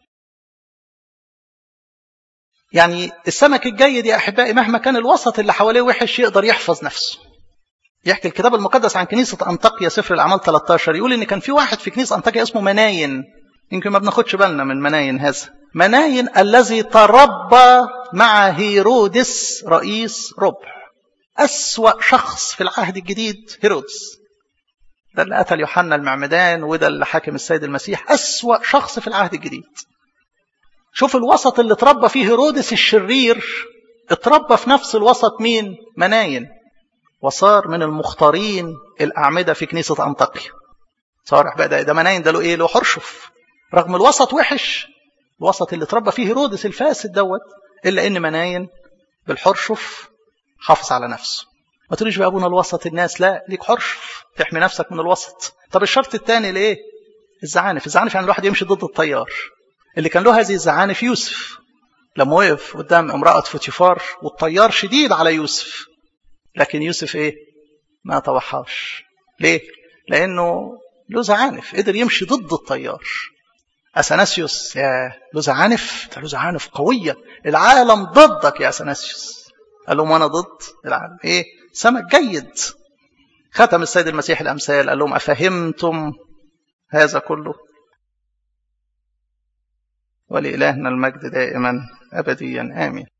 يعني السمك الجيد يا احبائي مهما كان الوسط اللي حواليه وحش يقدر يحفظ نفسه يحكي الكتاب المقدس عن كنيسة أنطاكيا سفر الأعمال 13 يقول إن كان في واحد في كنيسة أنطاكيا اسمه مناين يمكن ما بناخدش بالنا من مناين هذا مناين الذي تربى مع هيرودس رئيس ربع أسوأ شخص في العهد الجديد هيرودس ده اللي قتل يوحنا المعمدان وده اللي حاكم السيد المسيح أسوأ شخص في العهد الجديد شوف الوسط اللي اتربى فيه هيرودس الشرير اتربى في نفس الوسط مين مناين وصار من المختارين الأعمدة في كنيسة أنطاكيا صار بقى ده, ده مناين ده له إيه له حرشف رغم الوسط وحش الوسط اللي اتربى فيه هيرودس الفاسد دوت إلا إن مناين بالحرشف حافظ على نفسه ما تقوليش بقى ابونا الوسط الناس لا ليك حرشف تحمي نفسك من الوسط طب الشرط الثاني لايه الزعانف الزعانف يعني الواحد يمشي ضد التيار اللي كان له هذه الزعانف يوسف لما وقف قدام امرأة فوتيفار والطيار شديد على يوسف لكن يوسف ايه ما توحاش ليه لانه له زعانف قدر يمشي ضد التيار اثناسيوس يا له زعانف ده له زعانف قويه العالم ضدك يا اثناسيوس قال لهم انا ضد العالم ايه سمك جيد ختم السيد المسيح الامثال قال لهم افهمتم هذا كله ولإلهنا المجد دائما أبديا آمين